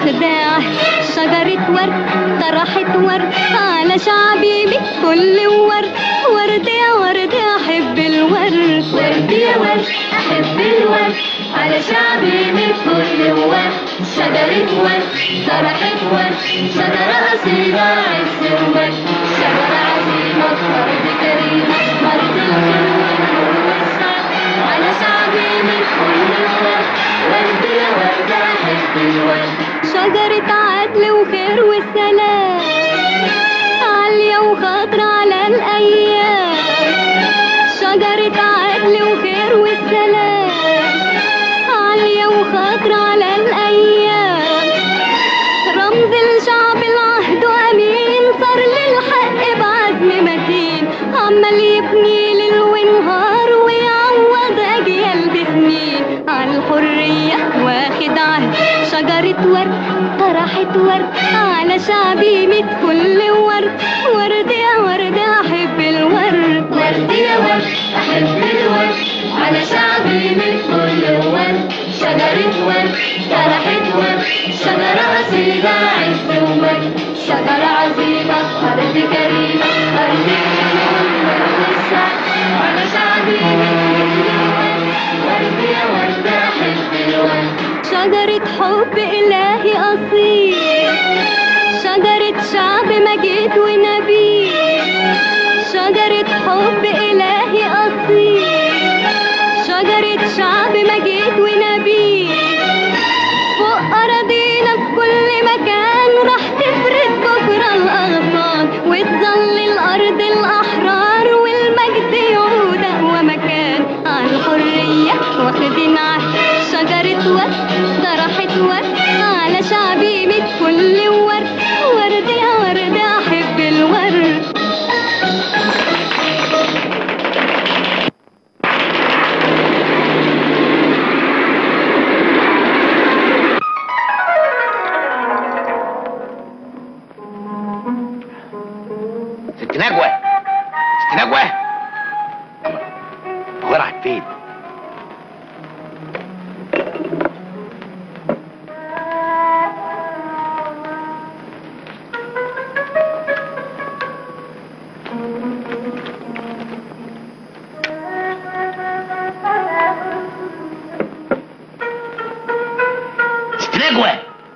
واخداه شجرة ورد طرحت ورد على شعبي بكل ورد ورد يا ورد أحب الورد ورد يا ورد أحب الورد على شعبي من كل ورد شجرة ورد طرحت ورد شجرة أصيلة عز ومجد شجرة عظيمة أرض كريمة أرض الخير والسعد على شعبي من كل ورد ورد يا ورد أحب الورد شجرة عدل وخير والسلام عالية وخضرة على الأيام شجرة عدل وخير والسلام عالية وخضرة على الأيام رمز الشعب العهد أمين صار للحق بعزم متين عمال يبني ليل ونهار ويعوض أجيال بسنين على الحرية واخد عهد شجرة ورد طرحت ورد على شعبي ميت كل ورد ورد يا ورد أحب الورد ورد يا ورد أحب الورد على شعبي ميت كل ورد شجرة ورد طرحت ورد شجرة أصيلة عز ومجد شجرة عظيمة أرض كريمة أرض الخير والسعد على شعبي ميت كل ورد ورد يا ورد أحب الورد شجرة حب إلهي أصيل شجرة شعب مجيد ونبيل شجرة حب إلهي أصيل شجرة شعب مجيد ونبيل فوق أراضينا في كل مكان راح تفرد بكرة الأغصان وتظل الأرض الأحرار والمجد يعود أقوى مكان على الحرية واخدين عهد شجرة ورد طرحت ورد على شعبي ميت كل ورد ورد يا ورد أحب الورد ست نجوى ست نجوى هو راحت فين ست نجوى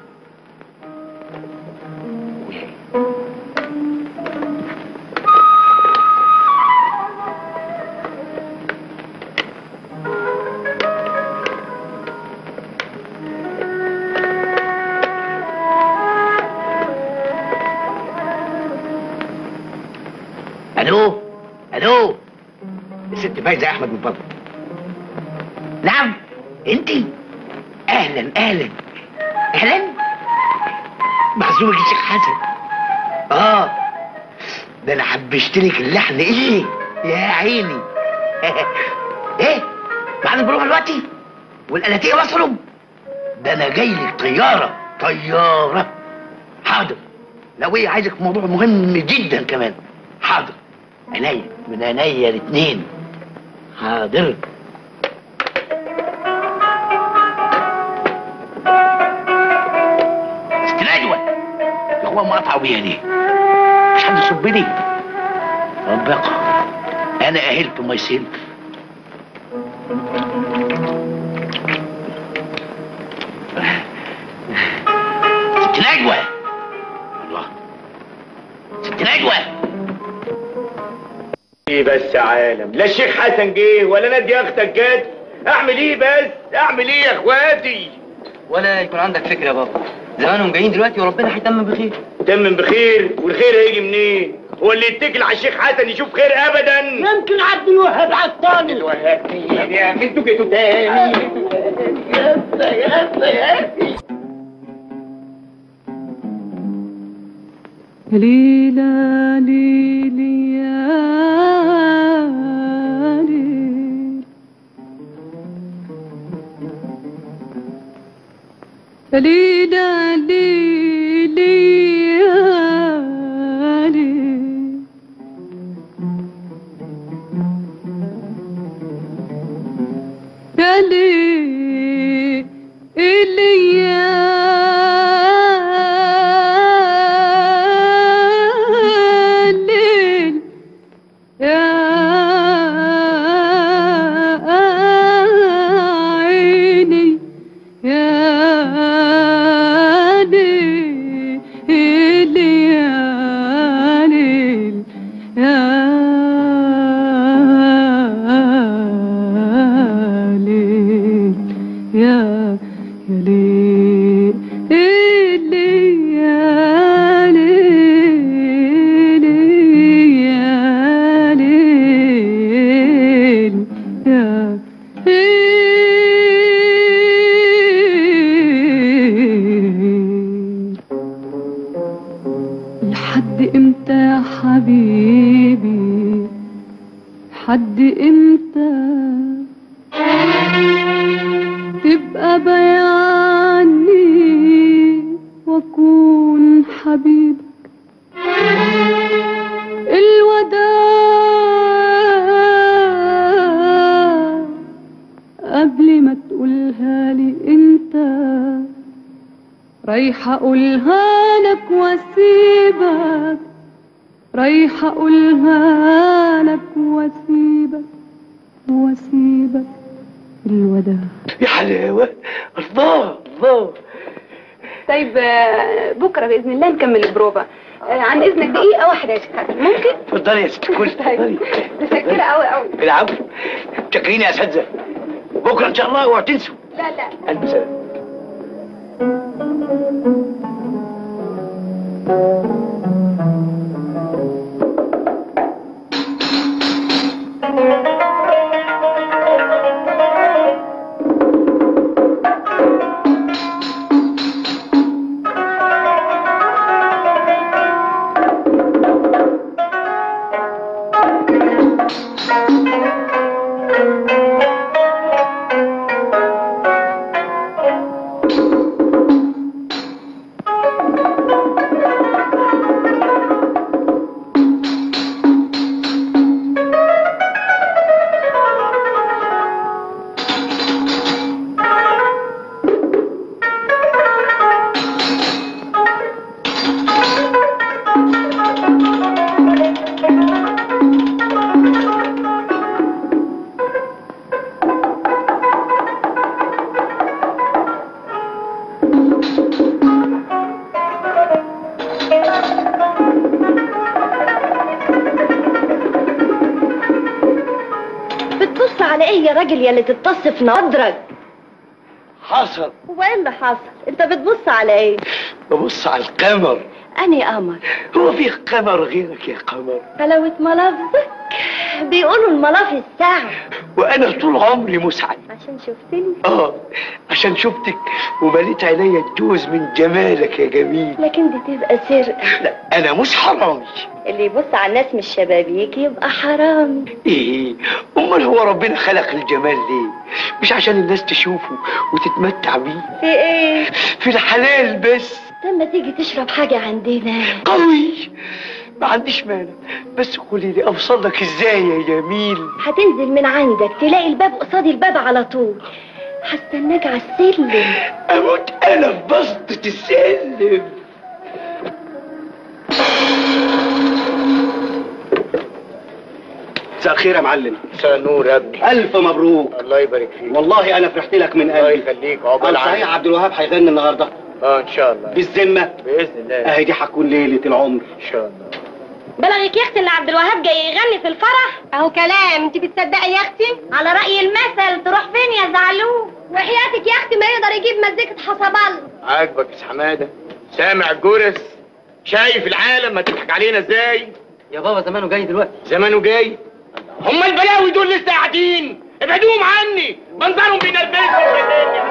الو الو الست فايزه احمد من فضلك نعم انت اهلا اهلا اهلا معزومك الشيخ حسن اه ده انا حبشت لك اللحن ايه يا عيني ايه معنا بنروح دلوقتي والالاتيه وصلوا ده انا جاي لك طياره طياره حاضر لو ايه عايزك في موضوع مهم جدا كمان حاضر عينيا من عينيا الاثنين حاضر ست نجوى هو مقطع بيها دي مش حد يصب لي ربك انا اهلت ما يسيل ست نجوى الله ست نجوى ايه بس يا عالم لا الشيخ حسن جه ولا نادي اختك جت اعمل ايه بس اعمل ايه يا اخواتي ولا يكون عندك فكره يا بابا زمانهم جايين دلوقتي وربنا هيتمم بخير تمم بخير والخير هيجي منين هو اللي يتكل على الشيخ حسن يشوف خير ابدا يمكن عبد الوهاب عطاني الوهاب يا انتوا جيتوا تاني ليلى ليلي يا ليل ليلى ليلي يا ليل يا ليل يا لحد امتى يا حبيبي لحد امتى تبقى بيعني واكون حبيبك الوداع قبل ما تقولها لي انت رايحة اقولها لك واسيبك رايحة اقولها لك واسيبك واسيبك الوداع يا حلاوة الله الله طيب آه، بكره باذن الله نكمل البروفا آه، عن اذنك دقيقه واحده يا شيخ حسن ممكن اتفضلي يا ست الكل اتفضلي متشكره قوي قوي العفو شاكرين يا اساتذه بكره ان شاء الله اوعوا تنسوا لا لا الف سلامه بتبص على ايه يا راجل يا اللي تتص في نضرك حصل هو ايه اللي حصل انت بتبص على ايه ببص على القمر اني قمر هو في قمر غيرك يا قمر حلاوة ملفظك بيقولوا الملاف الساعة وانا طول عمري مسعد عشان شفتني اه عشان شفتك ومليت عينيا الجوز من جمالك يا جميل لكن دي تبقى سرقة لا انا مش حرامي اللي يبص على الناس من الشبابيك يبقى حرامي ايه امال هو ربنا خلق الجمال ليه مش عشان الناس تشوفه وتتمتع بيه في ايه في الحلال بس لما تيجي تشرب حاجة عندنا قوي ما عنديش مانع بس قولي لي اوصل لك ازاي يا جميل هتنزل من عندك تلاقي الباب قصاد الباب على طول هستناك على السلم اموت انا في بسطة السلم مساء الخير يا معلم مساء النور يا ابني الف مبروك الله يبارك فيك والله انا فرحت لك من الله قلبي يخليك عقبال قال صحيح عنك عبد الوهاب هيغني النهارده اه ان شاء الله بالذمه باذن الله اهي دي هتكون ليله العمر ان شاء الله بلغك يا اختي ان عبد الوهاب جاي يغني في الفرح اهو كلام انت بتصدقي يا اختي على راي المثل تروح فين يا زعلوه وحياتك يا اختي ما يقدر يجيب مزيكة حصبال عاجبك يا حماده سامع الجرس شايف العالم ما تضحك علينا ازاي يا بابا زمانه جاي دلوقتي زمانه جاي هم البلاوي دول لسه قاعدين ابعدوهم عني منظرهم بينرفزني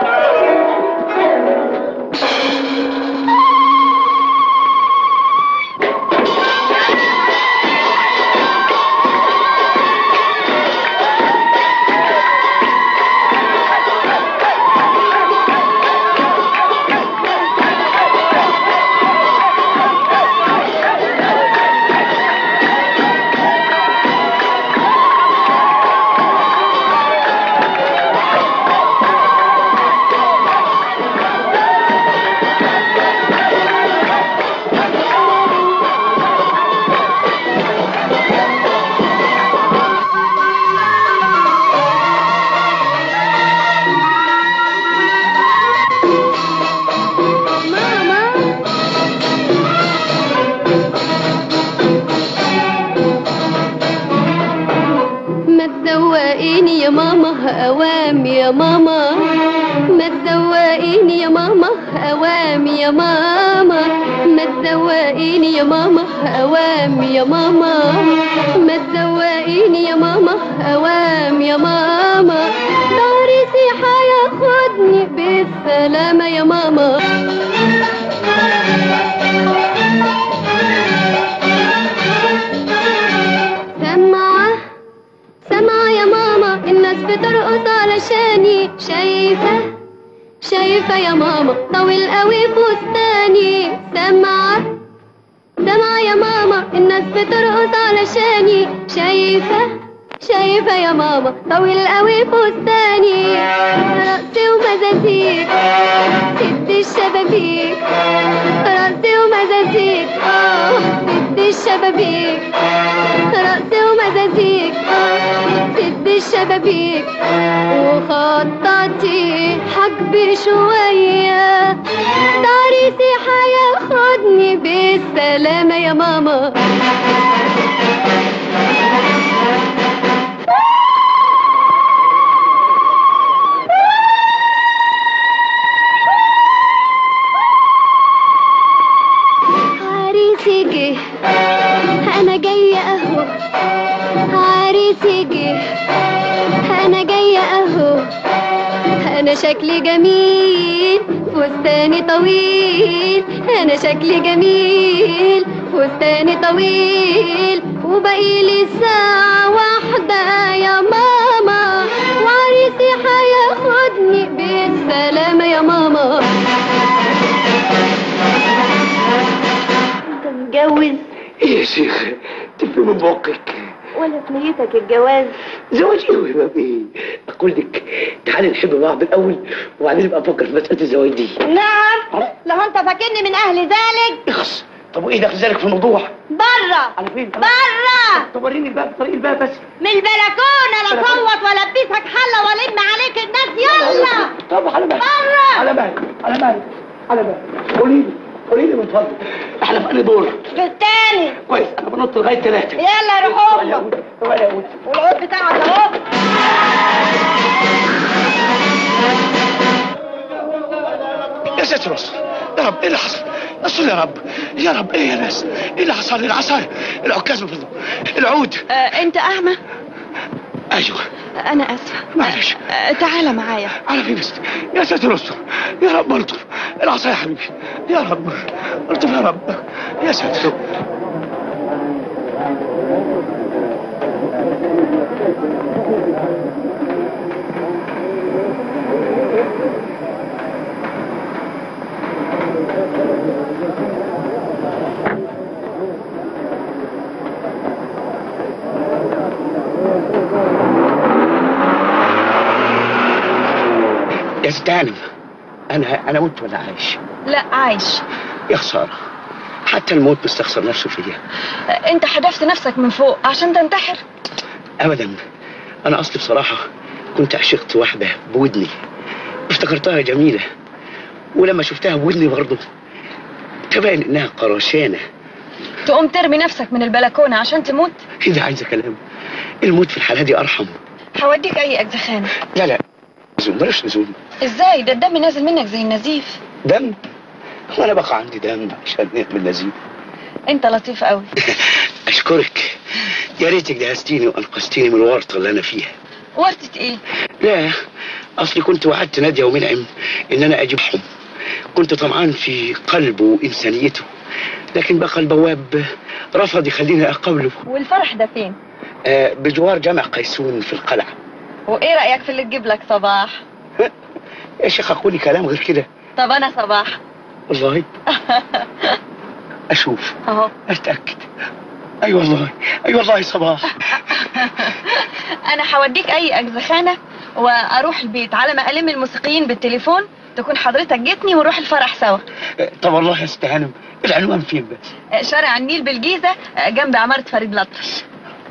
ما تزوقيني يا ماما اوام يا ماما ما تزوقيني يا ماما اوام يا ماما ما تزوقيني يا ماما اوام يا ماما ما تزوقيني يا ماما اوام يا ماما داري سيحة ياخدني بالسلامة يا ماما شايفة يا ماما طويل قوي فستاني سامعة سامعة يا ماما الناس بترقص علشاني شايفة شايفة يا ماما طويل قوي فستاني رقصي ومزازيك سد الشبابيك رقصي ومزازيك اه سد الشبابيك رقصي ومزازيك سد الشبابيك وخططي حجبي شوية تعريسي هياخدني بالسلامة يا ماما عريسي جه انا جاية اهو عريسي جه انا جاية اهو انا شكلي جميل فستاني طويل انا شكلي جميل فستاني طويل وبقيلي ساعة واحدة يا ماما وعريسي هياخدني بالسلامة يا ماما انت متجوز ايه يا شيخ تفي من بقك ولا في نيتك الجواز زواج ايه وهبه بايه اقول لك تعالي نحب بعض الاول وبعدين نبقى نفكر في مساله الزواج دي نعم لو انت فاكرني من اهل ذلك اخص طب وايه دخل ذلك في الموضوع بره على فين بره طب وريني الباب طريق الباب بس من البلكونه لا صوت ولا البسك حله والم عليك الناس يلا طب على بالك بره على بالك على بالك على بالك قولي لي قولي لي من فضلك احنا في انهي دور في التاني كويس انا بنط لغايه ثلاثه يلا روح امك والعود بتاعك اهو يا ساتر مصر يا رب ايه اللي حصل؟ استر يا رب يا رب ايه يا ناس؟ ايه اللي حصل؟ العصاير العكاز بفضل العود آه، انت اعمى ايوه انا اسفه معلش آه، تعال معايا على فين بس يا ساتر استر يا رب الطف العصاير يا حبيبي يا رب الطف يا رب يا ساتر يا ستانم انا انا مت ولا عايش لا عايش يا خساره حتى الموت مستخسر نفسه فيا آه، انت حدفت نفسك من فوق عشان تنتحر ابدا انا اصلي بصراحه كنت عشقت واحده بودني افتكرتها جميله ولما شفتها بودني برضه تبين انها قرشانه تقوم ترمي نفسك من البلكونه عشان تموت اذا عايزه كلام الموت في الحاله دي ارحم هوديك اي اجزخانه لا لا لزوم بلاش لزوم ازاي ده الدم نازل منك زي النزيف دم وانا بقى عندي دم عشان نعمل نزيف انت لطيف قوي اشكرك يا ريتك دهستيني وانقذتيني من الورطه اللي انا فيها ورطة ايه لا اصلي كنت وعدت ناديه ومنعم ان انا اجيبهم كنت طمعان في قلبه وانسانيته لكن بقى البواب رفض يخليني اقابله والفرح ده فين آه بجوار جامع قيسون في القلعه وايه رايك في اللي تجيب لك صباح يا شيخ اقولي كلام غير كده طب انا صباح والله اشوف اهو اتاكد اي والله اي والله صباح انا هوديك اي اجزخانه واروح البيت على ما الم الموسيقيين بالتليفون تكون حضرتك جيتني ونروح الفرح سوا آه، طب والله يا ست هانم العنوان فين بس آه، شارع النيل بالجيزه آه، جنب عماره فريد الأطرش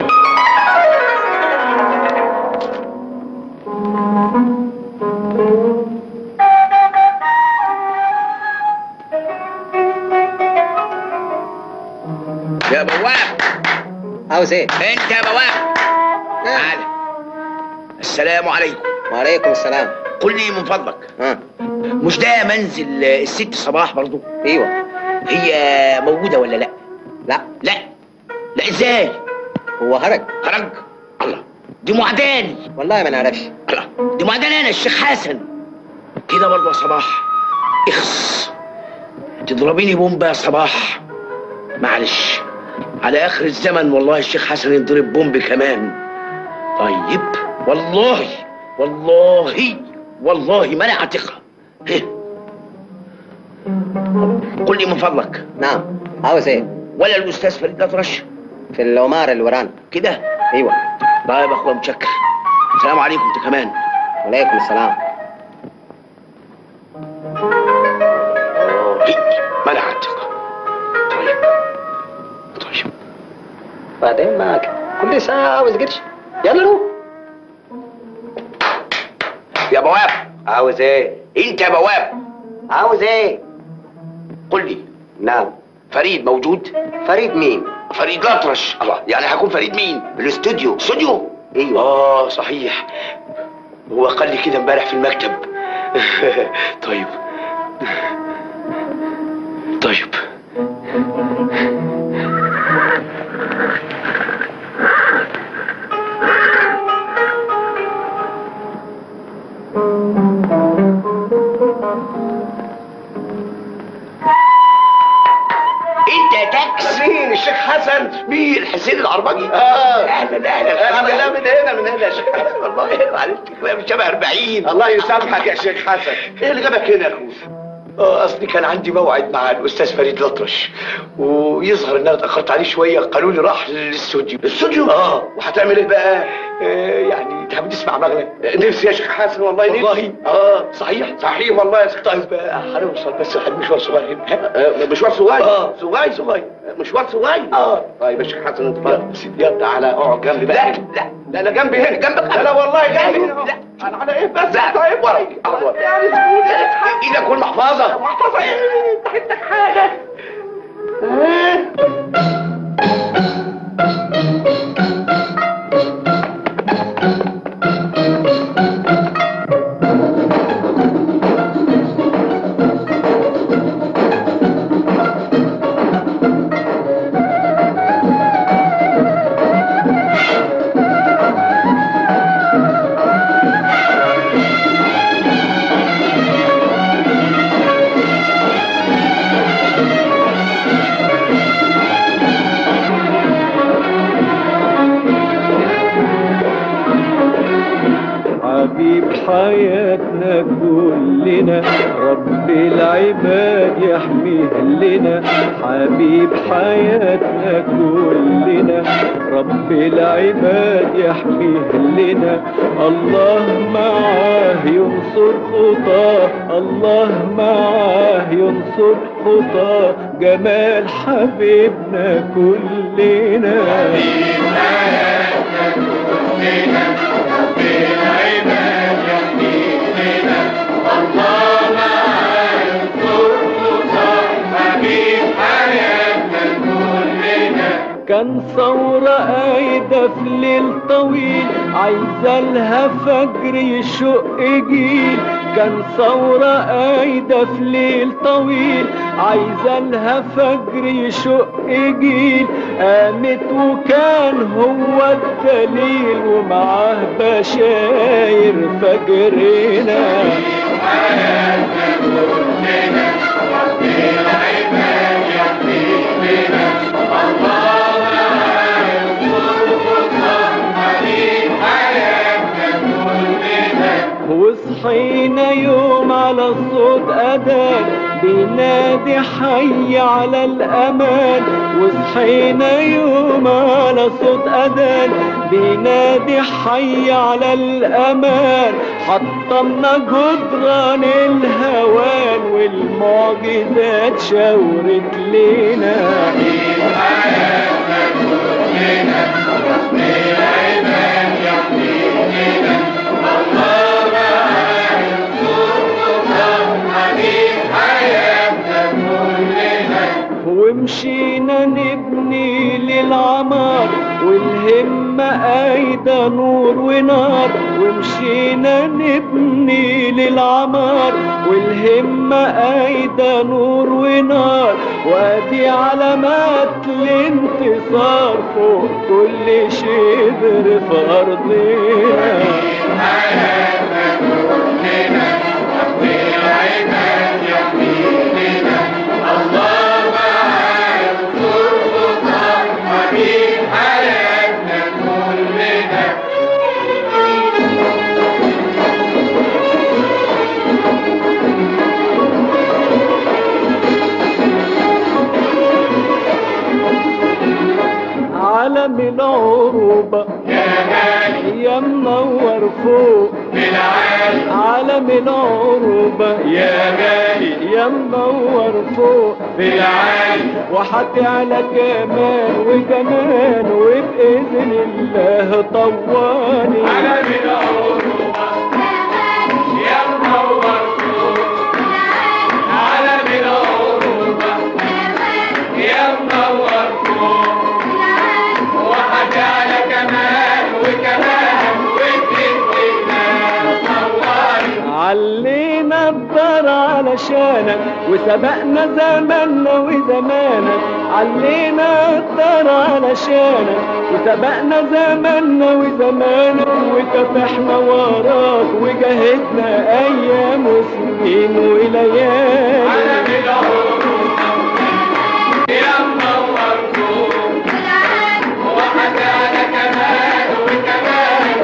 يا بواب عاوز ايه؟ انت يا بواب تعال السلام عليكم وعليكم السلام قل لي من فضلك ها مش ده منزل الست صباح برضو ايوه هي موجودة ولا لا لا لا لا ازاي هو هرج هرج الله دي معداني والله ما نعرفش الله دي معداني انا الشيخ حسن كده برضو يا صباح اخس تضربيني بومبا يا صباح معلش على اخر الزمن والله الشيخ حسن يضرب بومب كمان طيب والله والله والله ما انا عاتقها هه، قل لي من فضلك نعم عاوز ايه ولا الاستاذ فريد الاطرش في العمارة اللي ورانا كده ايوه طيب يا اخويا متشكر السلام عليكم انت كمان وعليكم السلام منعت طيب طيب بعدين معك كل ساعة عاوز قرش يلا روح يا بواب عاوز ايه انت يا بواب عاوز ايه قل لي نعم فريد موجود فريد مين فريد الاطرش الله يعني هيكون فريد مين الاستوديو استوديو ايوه اه صحيح هو قال لي كده امبارح في المكتب طيب طيب انت يا تاكس مين الشيخ حسن مين حسين العربجي اه اهلا اهلا اهلا لا من هنا من هنا يا شيخ حسن والله معلش كلام شبه 40 الله يسامحك يا شيخ حسن ايه اللي جابك هنا يا اخويا؟ اه اصلي كان عندي موعد مع الاستاذ فريد الاطرش ويظهر ان انا اتاخرت عليه شويه قالوا لي راح للاستوديو الاستوديو اه وهتعمل ايه بقى آه يعني تحب تسمع مغنى نفسي يا شيخ حسن والله نفسي والله اه صحيح صحيح والله يا شيخ طيب آه، هنوصل بس لحد مشوار صغير هنا آه، مشوار صغير اه صغير صغير مشوار صغير اه طيب يا شيخ حسن انت يلا فاضي سيدي يلا تعالى اقعد جنبي بقى لا لا لا انا جنبي هنا جنبك لا لا والله جنبي لا. هنا انا على ايه بس لا طيب ورا ورا يعني سيبوني ايدك والمحفظه محفظه ايه انت عندك حاجه حبيب حياتنا كلنا رب العباد يحميه لنا حبيب حياتنا كلنا رب العباد يحميه لنا الله معاه ينصر خطاه الله معاه ينصر خطاه جمال حبيبنا كلنا حبيب حياتنا كلنا كان ثورة قايدة في ليل طويل عايزة لها فجر يشق جيل كان ثورة قايدة في ليل طويل عايزة لها فجر يشق جيل قامت وكان هو الدليل ومعاه بشاير فجرنا وصحينا يوم على صوت أذان بينادي حي على الأمان وصحينا يوم على صوت أذان بينادي حي على الأمان حطمنا جدران الهوان والمعجزات شاورت لينا ومشينا نبني للعمار والهمة قايدة نور ونار ومشينا نبني للعمار والهمة قايدة نور ونار وادي علامات الانتصار فوق كل شبر في أرضنا عالم العروبة يا غالي يا منور فوق بالعالي عالم العروبة يا غالي يا منور فوق بالعالي وهتعلى كمان وكمان وبإذن الله طوالي عالم العروبة يا منور فوق عالم العروبة يا منور فوق وهتعلى كمان وكمان وبإذن الله طوالي علينا الدار علشانك وسبقنا زماننا وزمانك علينا الدار علشانك وسبقنا زماننا وزمانك وكافحنا وراك وجاهدنا ايام وسنين وليالي يا منور فوق وحدانا كمان وكمان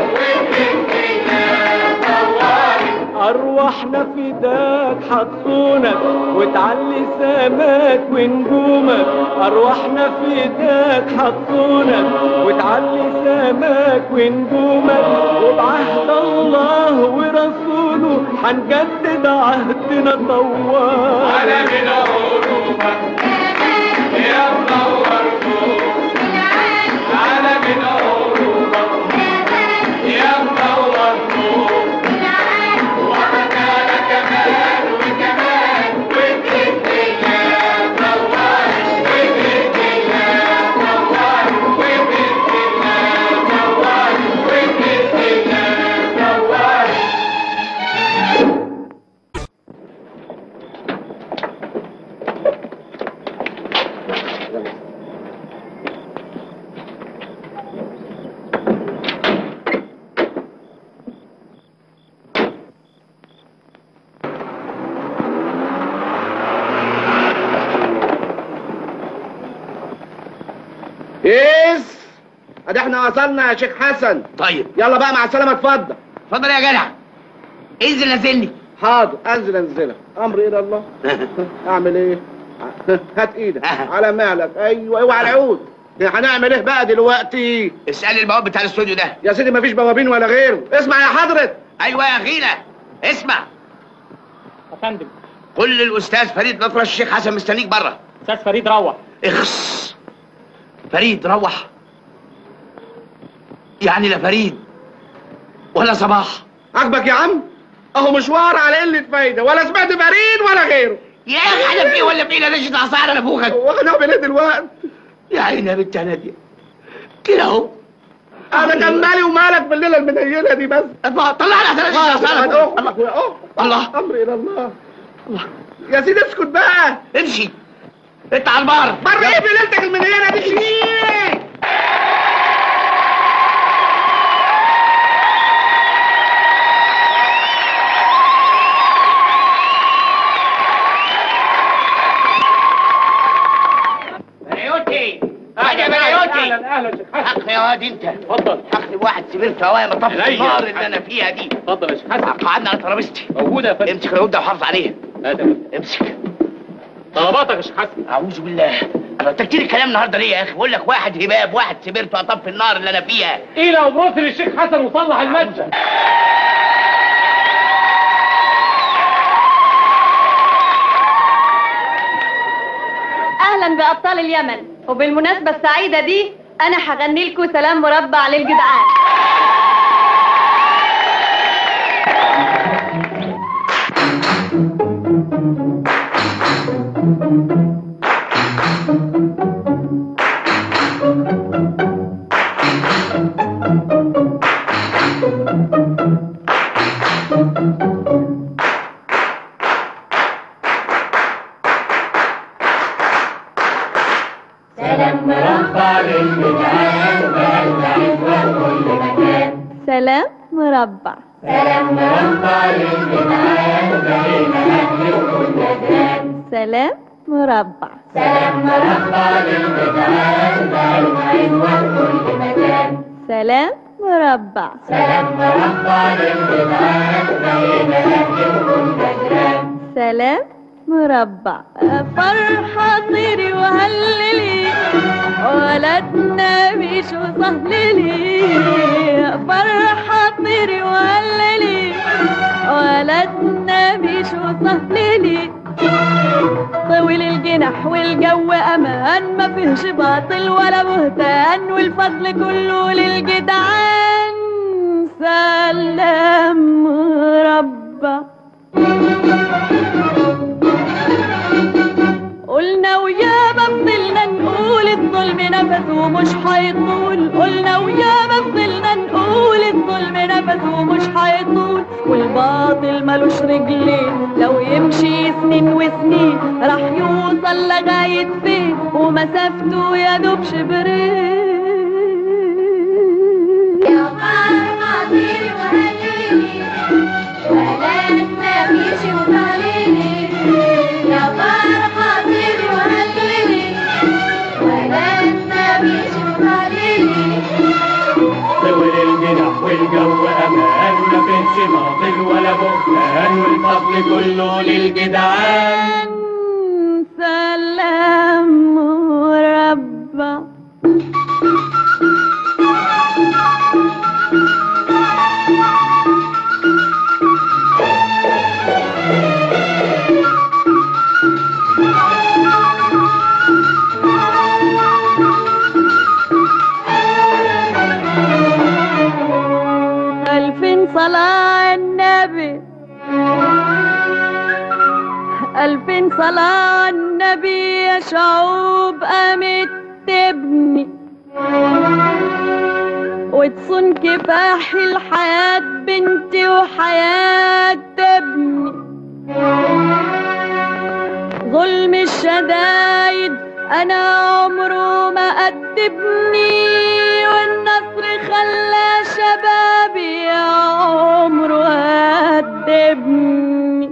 أرواحنا فداك حطونك وتعلي سماك ونجومك أرواحنا فداك حطونك وتعلي سماك ونجومك وبعهد الله ورسوله هنجدد عهدنا طوال على من عروبك يا منور فوق على من عروبك يا منور فوق وحكانا كمان وكمان وبإذن الله طوال وبإذن الله طوال وبإذن الله طوال وبإذن الله طوال ايس ادي احنا وصلنا يا شيخ حسن طيب يلا بقى مع السلامه اتفضل اتفضل يا جدع انزل نزلني حاضر انزل انزلك امر الى الله اعمل ايه هات ايدك على مهلك ايوه اوعى العود هنعمل ايه بقى دلوقتي اسال البواب بتاع الاستوديو ده يا سيدي مفيش بوابين ولا غيره اسمع يا حضرة ايوه يا اخينا اسمع يا فندم قول للاستاذ فريد الاطرش الشيخ حسن مستنيك بره استاذ فريد روح اخس فريد روح يعني لا فريد ولا صباح عاجبك يا عم اهو مشوار على قله فايده ولا سمعت فريد ولا غيره يا اخي انا في ولا في لا نشد عصار انا فوقك وهنعمل ايه دلوقتي يا عيني يا بنت ناديه كده اهو انا كان مالي ومالك بالليله المنيله دي بس طلع لي ثلاث عصار الله الله امر الى الله يا سيدي اسكت بقى امشي انت على البار بره ايه بليلتك المنيله دي شيء بريوتي هذا يا بريوتي اهلا اهلا شيخ حسن اخي يا واد انت اتفضل اخي واحد سبيرت هوايا ما طفي عينيا. النار اللي انا فيها دي اتفضل يا شيخ حسن قعدنا على ترابيزتي موجوده يا فندم امسك العود ده وحافظ عليه ادم امسك طلباتك يا شيخ حسن اعوذ بالله انا قلت كتير الكلام النهارده ليه يا اخي بقول لك واحد هباب واحد سبيرت اطفي النار اللي انا فيها ايه لو بروسل الشيخ حسن وصلح المتجر اهلا بابطال اليمن وبالمناسبه السعيده دي انا هغني لكم سلام مربع للجدعان سلام مربع للجدعان وبلع كل مكان سلام مربع سلام مربع للجدعان وبقينا أهل وكنا جيران سلام مربع سلام مربع للجدعان وبقينا عزوة كل مكان سلام مربع سلام مربع للجدعان وبقينا أهل وكنا جيران سلام مربع فرحة طيري وهللي ولدنا مش مش وصهللي فرحة طيري وهللي ولدنا مش وصهللي طويل الجناح والجو امان ما فيهش باطل ولا بهتان والفضل كله للجدعان سلام ربا قلنا ويا فضلنا نقول الظلم نفس ومش هيطول قلنا ويا فضلنا نقول الظلم نفس ومش هيطول والباطل ملوش رجلين لو يمشي سنين وسنين راح يوصل لغاية فين ومسافته يا دوب شبرين يا فرحة طيري وهللي ولدنا مشي وطاليني يا فرحة طيري وهللي ولدنا مشي وطاليني طول الجناح والجو امان ما فيش باطل ولا بهتان والفضل كله للجدعان سلام ربا ألفين صلاة على النبي ألفين صلاة على النبي يا شعوب قامت تبني وتصون كفاح الحياة بنتي وحياة ابني ظلم الشدايد أنا عمره ما أدبني والنصر خلى شبابي عمره أدبني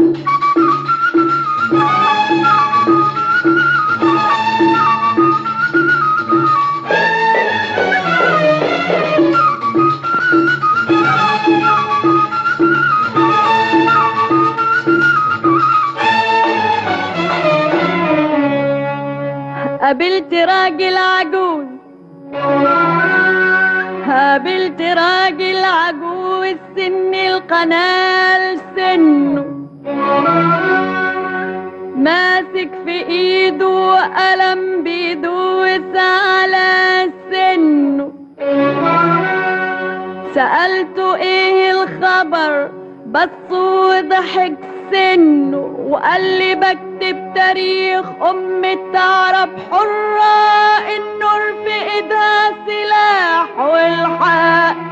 قابلت راجل عجوز قابلت راجل عجوز سن القنال سنه ماسك في ايده قلم بيدوس على سنه سألته ايه الخبر بص وضحك سنه وقال لي بكتب تاريخ أمة عرب حرة النور في ايدها سلاح والحق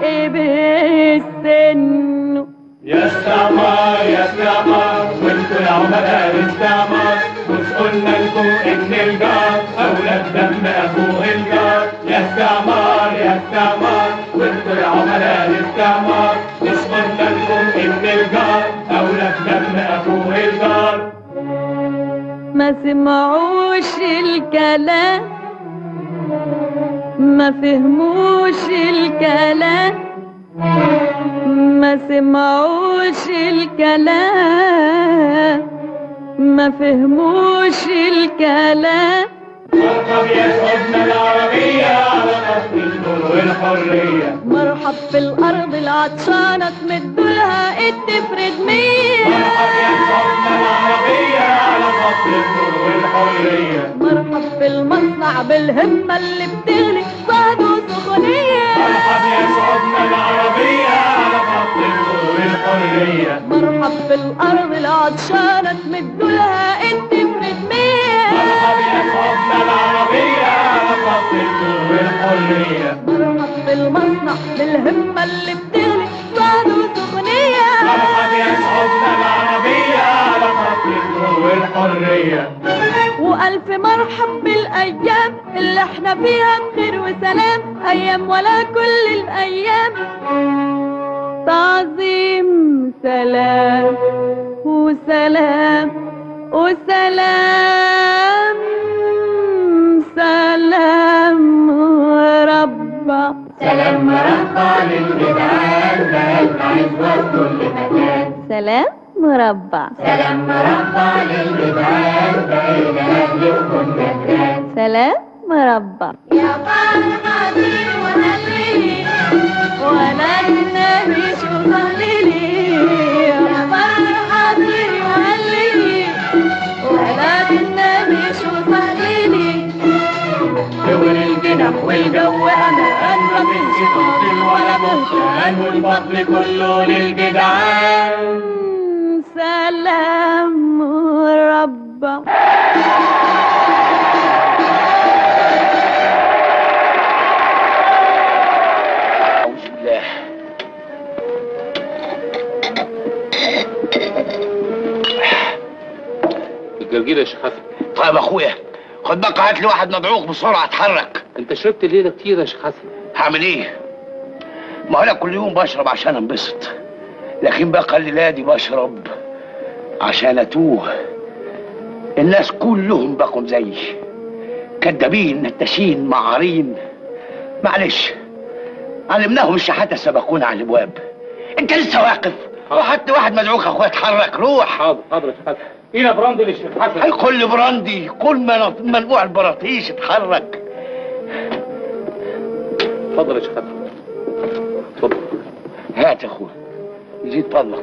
بالسن يا استعمار يا استعمار وانتوا يا عملاء الاستعمار مش قلنا لكم ان الجار اولاد دم اخوه الجار يا استعمار يا استعمار وانتوا يا عملاء الاستعمار مش قلنا لكم ان الجار اولاد دم اخوه الجار ما سمعوش الكلام ما فهموش الكلام ما سمعوش الكلام ما فهموش الكلام مرحب يا شعوبنا العربية على خط النور والحرية مرحب في الأرض العطشانة تمدولها ايد تفرد مية مرحب يا شعوبنا العربية على خط النور والحرية مرحب في المصنع بالهمة اللي بتغلي صهد وسخونية مرحب يا شعوبنا العربية على خط النور والحرية مرحب في الأرض العطشانة تمدولها ايد تفرد مية مرحب يا شعوبنا العربية على خط النور والحرية مرحب في المصنع بالهمة اللي بتغلي صهد وسخونية مرحب يا شعوبنا العربية على خط النور والحرية وألف مرحب بالأيام اللي احنا فيها بخير وسلام أيام ولا كل الأيام تعظيم سلام وسلام وسلام سلام ربا سلام مربع للجدعان بقينا عزوة في كل مكان سلام مربع سلام مربع للجدعان بقينا أهل وكنا جيران سلام مربع يا فرحتي وهللي ولا النبي شو ضللي يا فرحتي وهللي ولا النبي شو ضللي دول الجنح والجو امان ما فيش فضل ولا بهتان والفضل كله للجدعان سلام مربع أعوذ بالله الجرجير يا شيخ حسن طيب اخويا خد بقى هات لي واحد مدعوك بسرعه اتحرك انت شربت الليله كتير يا شيخ حسن هعمل ايه ما هو انا كل يوم بشرب عشان انبسط لكن بقى الليله دي بشرب عشان اتوه الناس كلهم بقوا زيي كدابين نتاشين معارين معلش علمناهم الشحاتة سبقونا على الابواب انت لسه واقف روح هات لي واحد مدعوك يا اخويا اتحرك روح حاضر حاضر يا شيخ حسن ايه براندي للشيخ حسن هاي كل براندي كل من- منبوع البراطيش اتحرك اتفضل يا شيخ حسن اتفضل هات يا اخويا يزيد فضلك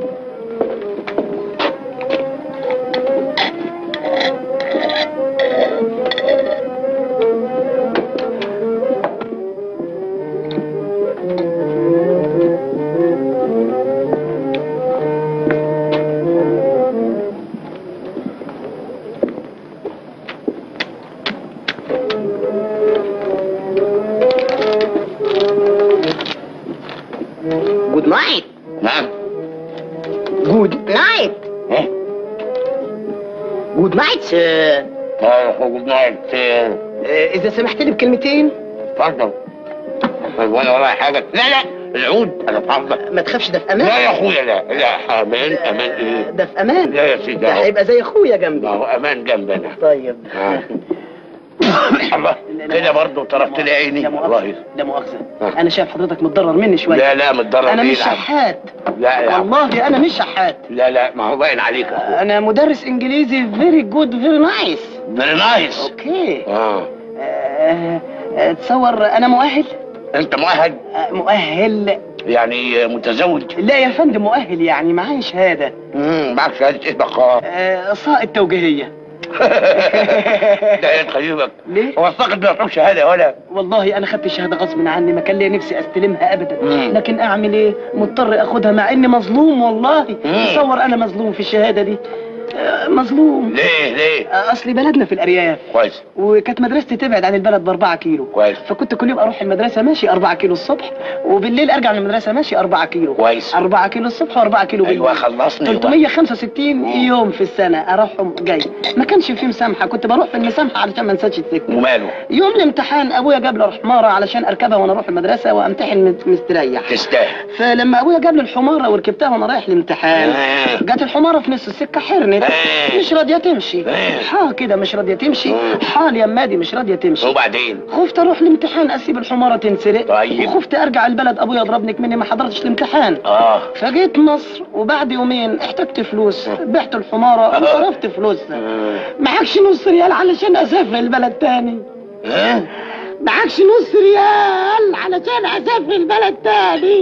جود نايت نعم جود نايت ايه جود نايت سير جود نايت اذا سمحت لي بكلمتين اتفضل ولا ورايا حاجه لا لا العود انا اتفضل ما تخافش ده في امان لا يا اخويا لا لا امان امان ايه ده في امان لا يا سيدي ده أهو. هيبقى زي اخويا جنبي ما هو امان جنبنا طيب آه. الله كده برضه طرفت لي عيني والله لا مؤاخذة أنا شايف حضرتك متضرر مني شوية لا لا متضرر أنا ليه مش يا عم؟ شحات لا يا عم. والله أنا مش شحات لا لا ما هو باين عليك يا اخويا أنا مدرس إنجليزي فيري جود فيري نايس فيري نايس أوكي اه آه، آه، تصور أنا مؤهل انت مؤهل آه، مؤهل يعني متزوج لا يا فندم مؤهل يعني معايا شهادة امم معك شهاده ايه بقى آه، سائط توجيهية ده ايه تخيبك ليه؟ هو الساقط بيعطوك شهاده ولا والله انا خدت الشهاده غصب عني ما كان ليا نفسي استلمها ابدا مم. لكن اعمل ايه مضطر اخدها مع اني مظلوم والله مم. تصور انا مظلوم في الشهاده دي آه، مظلوم ليه ليه آه، اصلي بلدنا في الارياف كويس وكانت مدرستي تبعد عن البلد باربعة كيلو كويس فكنت كل يوم اروح المدرسه ماشي أربعة كيلو الصبح وبالليل ارجع من المدرسه ماشي أربعة كيلو كويس أربعة كيلو الصبح وأربعة كيلو بالليل ايوه خلصني 365 يوم في السنه اروحهم جاي ما كانش في مسامحه كنت بروح في المسامحه علشان ما انساش السكه وماله يوم الامتحان ابويا جاب له حماره علشان اركبها وانا اروح المدرسه وامتحن مت- مستريح تستاهل فلما ابويا جاب لي الحماره وركبتها وانا رايح الامتحان آه. جت الحماره في نص السكه حرنت آه. مش راضيه تمشي آه. حا كده مش راضيه تمشي حال يا مادي مش راضيه تمشي وبعدين خفت اروح الامتحان اسيب الحماره تنسرق طيب. وخفت ارجع البلد ابويا يضربني مني ما حضرتش الامتحان اه فجيت مصر وبعد يومين احتجت فلوس بعت الحماره وصرفت فلوسها معكش نص ريال علشان اسافر البلد تاني ها معكش نص ريال علشان اسافر البلد تاني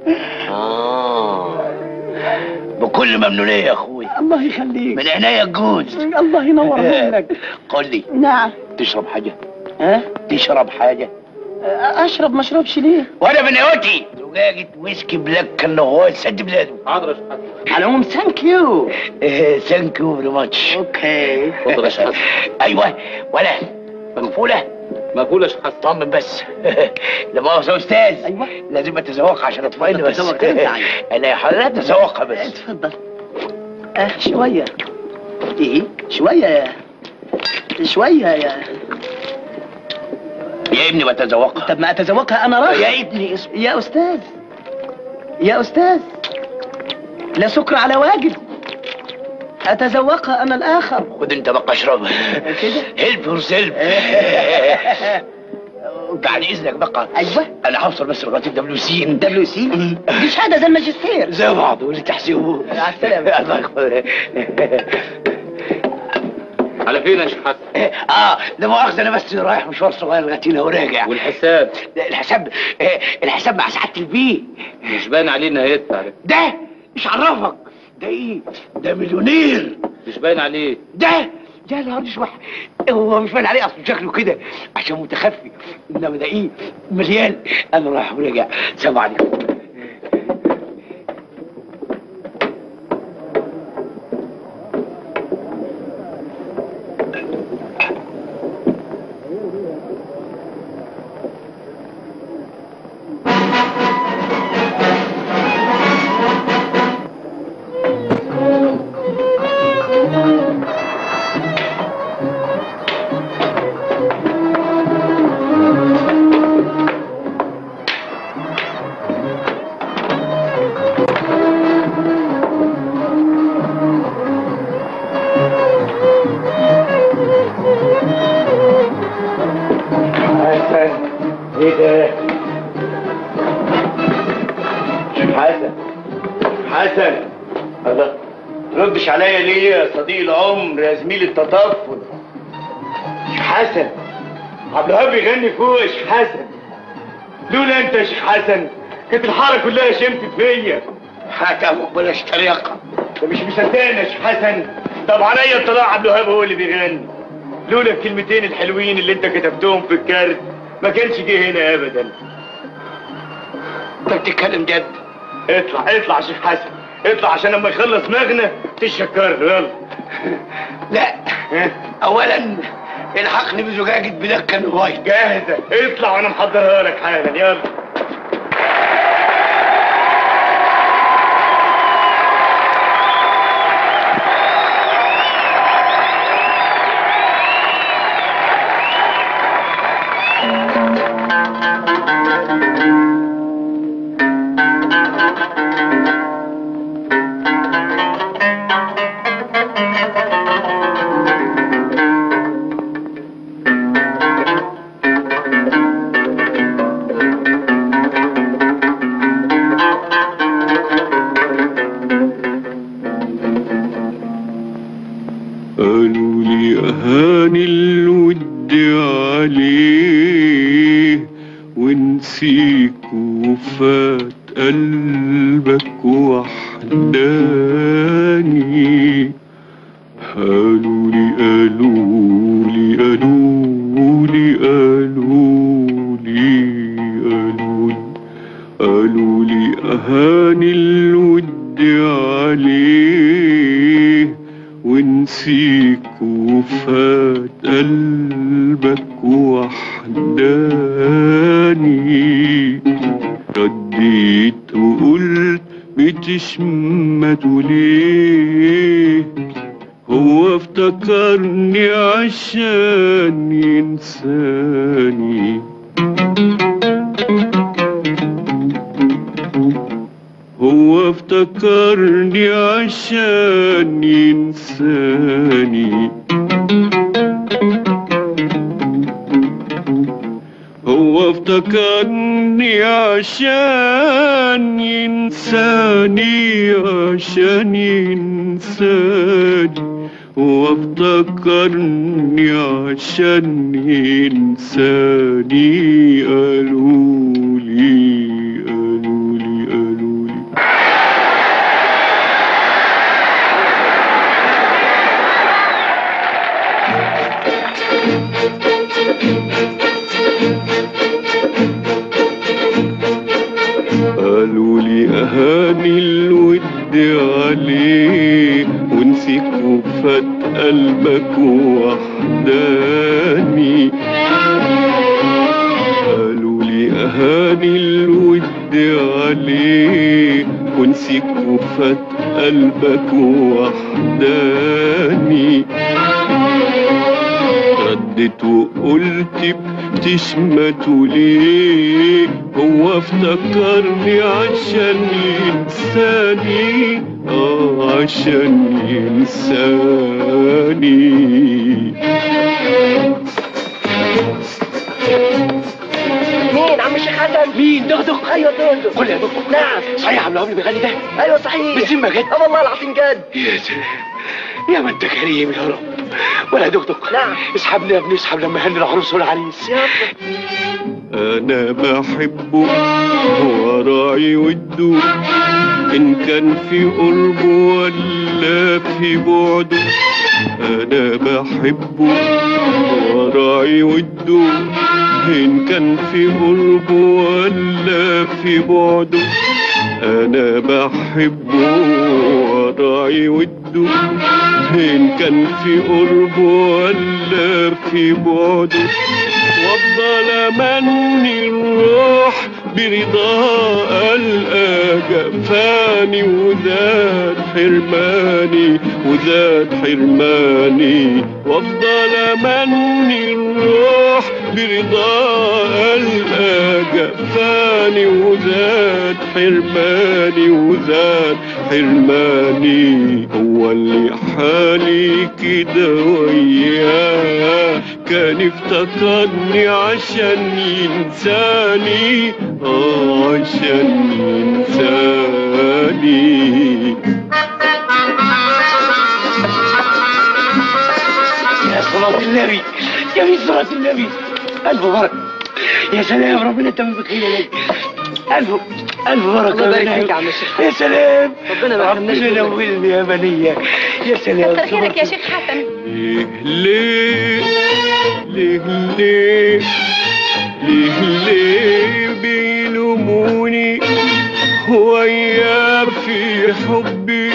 اه بكل ممنونيه يا اخويا الله يخليك من عينيا الجوز الله ينور منك قول لي نعم تشرب حاجه ها تشرب حاجه اشرب ما اشربش ليه وانا من هوتي زجاجة ويسكي بلاك كان هو سد بلاده حاضر يا شيخ حسن على العموم ثانك يو ثانك يو فيري ماتش اوكي اتفضل يا شيخ حسن ايوه ولا مقفوله مقبول يا شيخ حسن طمن بس لا مؤاخذة يا استاذ ايوه لازم اتذوقها عشان اطمئن بس تتذوق انت عايز. انا يا حضرتك اتذوقها بس اتفضل اه شويه ايه شويه يا شويه يا يا ابني بتذوقها طب ما اتذوقها انا راح يا ابني اسم يا استاذ يا استاذ لا سكر على واجب اتذوقها انا الاخر خد انت بقى اشربها كده هيلب فور سيلف بعد اذنك بقى ايوه انا هوصل بس لغايه الدبليو سي دبليو سي دي شهاده زي الماجستير زي بعض واللي تحسبه على السلامه الله يخبرك على فين يا شيخ حسن اه لا مؤاخذه انا بس رايح مشوار صغير لغايه هنا وراجع والحساب الحساب آه الحساب مع سعاده البيه مش باين عليه انه هيدفع ده ده مش عرفك ده ايه ده مليونير مش باين عليه ده ده لا مش واحد هو مش باين عليه اصلا شكله كده عشان متخفي انما ده ايه مليان انا رايح وراجع سلام عليكم حسن ايه ده؟ شيخ حسن حسن الله تردش عليا ليه يا صديق العمر يا زميل التطفل شيخ حسن عبد الوهاب بيغني فوق يا شيخ حسن لولا انت يا شيخ حسن كانت الحاره كلها شمتت فيا حكم بلاش طريقه ده مش مصدقني يا شيخ حسن طب عليا طلع عبد الوهاب هو اللي بيغني لولا الكلمتين الحلوين اللي انت كتبتهم في الكارت ما كانش جه هنا ابدا انت بتتكلم جد اطلع اطلع يا شيخ حسن اطلع عشان لما يخلص مغنى تشكر له يلا لا اولا الحقني بزجاجة بلاك كان وايت جاهزة اطلع وانا محضرها لك حالا يلا قالوا لي أهاني الود عليه ونسيك وفات قلبك وحداني قالوا لي قالوا لي قالوا لي قالوا لي قالوا لي قالوا لي أهاني الود عليه ونسيك وفات قلبك وحداني رديت وقلت بتشمته ليه هو افتكرني عشان ينساني هو افتكرني عشان ينساني هو افتكرني عشان ينساني عشان ينساني هو افتكرني عشان ينساني قالوا لي قالوا لي قالوا لي قالوا لي أهاني الود عليه ونسيك وفات قلبك وحداني قالوا لي أهاني الود عليه ونسيك وفات قلبك وحداني ردت وقلت بتشمته ليه هو افتكرني عشان ينساني اه عشان ينساني مين عم الشيخ حسن مين دغدغ ايوه دغدغ قول يا دكتور نعم صحيح عبد الوهاب اللي بيغني ده ايوه صحيح بالذمة جد اه والله العظيم جد يا سلام يا ما انت كريم يا رب ولا دكتور نعم اسحبني يا ابني اسحب لما يهني العروس والعريس أنا بحبه وراعي وده إن كان في قربه ولا في بعده أنا بحبه وراعي وده إن كان في قربه ولا في بعده أنا بحبه وراعي وده إن كان في قربه ولا في بعده وافضل امني الروح برضا القى جفاني وزاد حرماني وزاد حرماني وافضل امني الروح برضا القى جفاني وزاد حرماني وزاد حرماني هو اللي حالي كده وياه كان افتكرني عشان ينساني اه عشان ينساني يا صلاة النبي يا مين صلاة النبي ألف بركة يا سلام ربنا يتمم بخير يا نبي ألف ألف بركة الله يبارك ربنا فيك يا عم الشيخ يا سلام ربنا ما يحرمناش ربنا منك. نولني يا بنية يا سلام كتر خيرك يا شيخ حسن ليه ليه ليه ليه ليه ليه بيلوموني ويا في حبي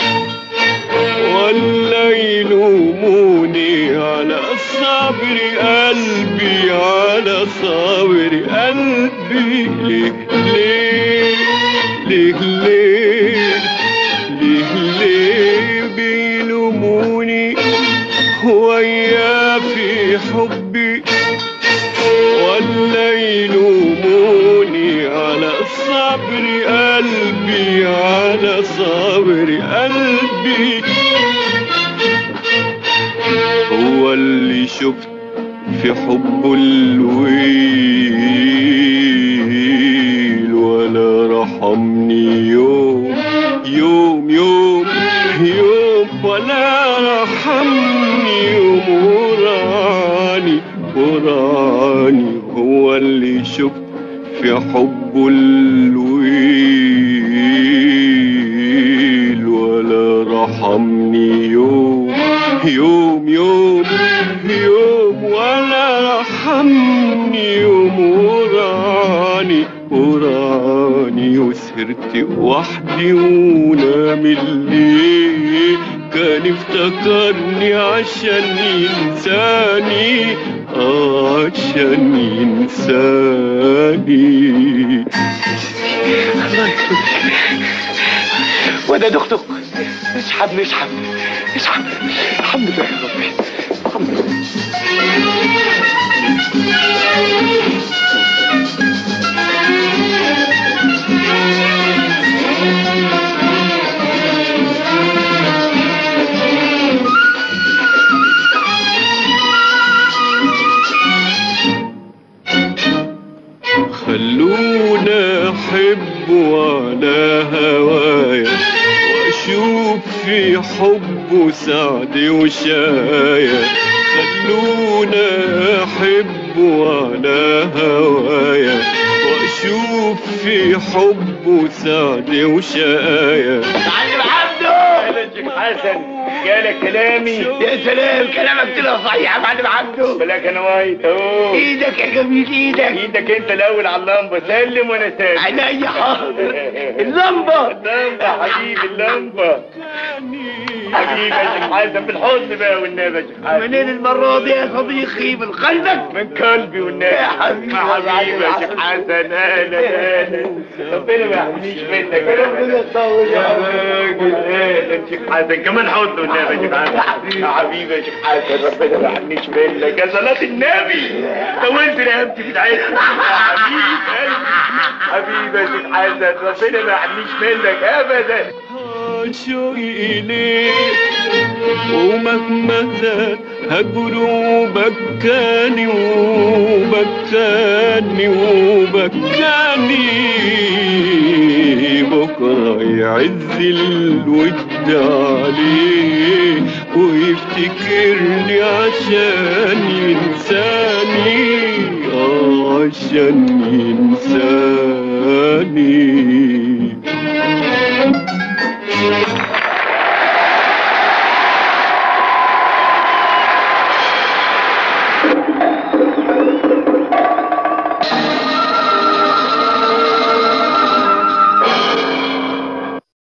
ولا يلوموني على صبر قلبي على صبر قلبي ليه ليه ليه ليه ليه ليه بيلوموني ويا في حبي ولا يلوموني على صبر قلبي على صبر قلبي هو اللي شفت في حبه الويل ولا رحمني يوم يوم يوم يوم ولا رحمني يوم وراني وراني هو اللي شفت في حبه الويل ولا رحمني يوم يوم يوم يوم ولا رحمني يوم وراني وراني وسهرت وحدي ونام الليل كان افتكرني عشان ينساني آه عشان ينساني وده دكتور اسحب اسحب اسحب الحمد لله يا ربي الحمد لله خلونا احب على هوايا واشوف في حبه سعد وشايا خلونا احب على هوايا واشوف في حبه سعد وشايا معلم عبده اهلا شيخ حسن جالك كلامي يا سلام كلامك طلع صحيح يا معلم عبده بلاك انا وايت اهو ايدك يا جميل ايدك ايدك انت الاول على اللمبه سلم وانا سالم عينيا حاضر اللمبه اللمبه حبيبي اللمبه حبيبي يا شيخ حسن بالحضن بقى والنبي يا شيخ حسن منين المره دي يا صديقي من قلبك من قلبي والنبي يا حبيبي حبيبي يا شيخ حسن اهلا اهلا ربنا ما يحميش منك ربنا يطول يا راجل اهلا شيخ حسن كمان حضن والنبي يا شيخ حسن يا حبيبي يا شيخ حسن ربنا ما يحميش منك يا صلاة النبي طولت رقبتي بتاعتك حبيبي حبيبي يا شيخ حسن ربنا ما يحميش منك ابدا شوقي إليك ومهما زاد هجره بكاني وبكاني وبكاني بكرة يعز الود عليه ويفتح يفتكرني عشان ينساني اه عشان ينساني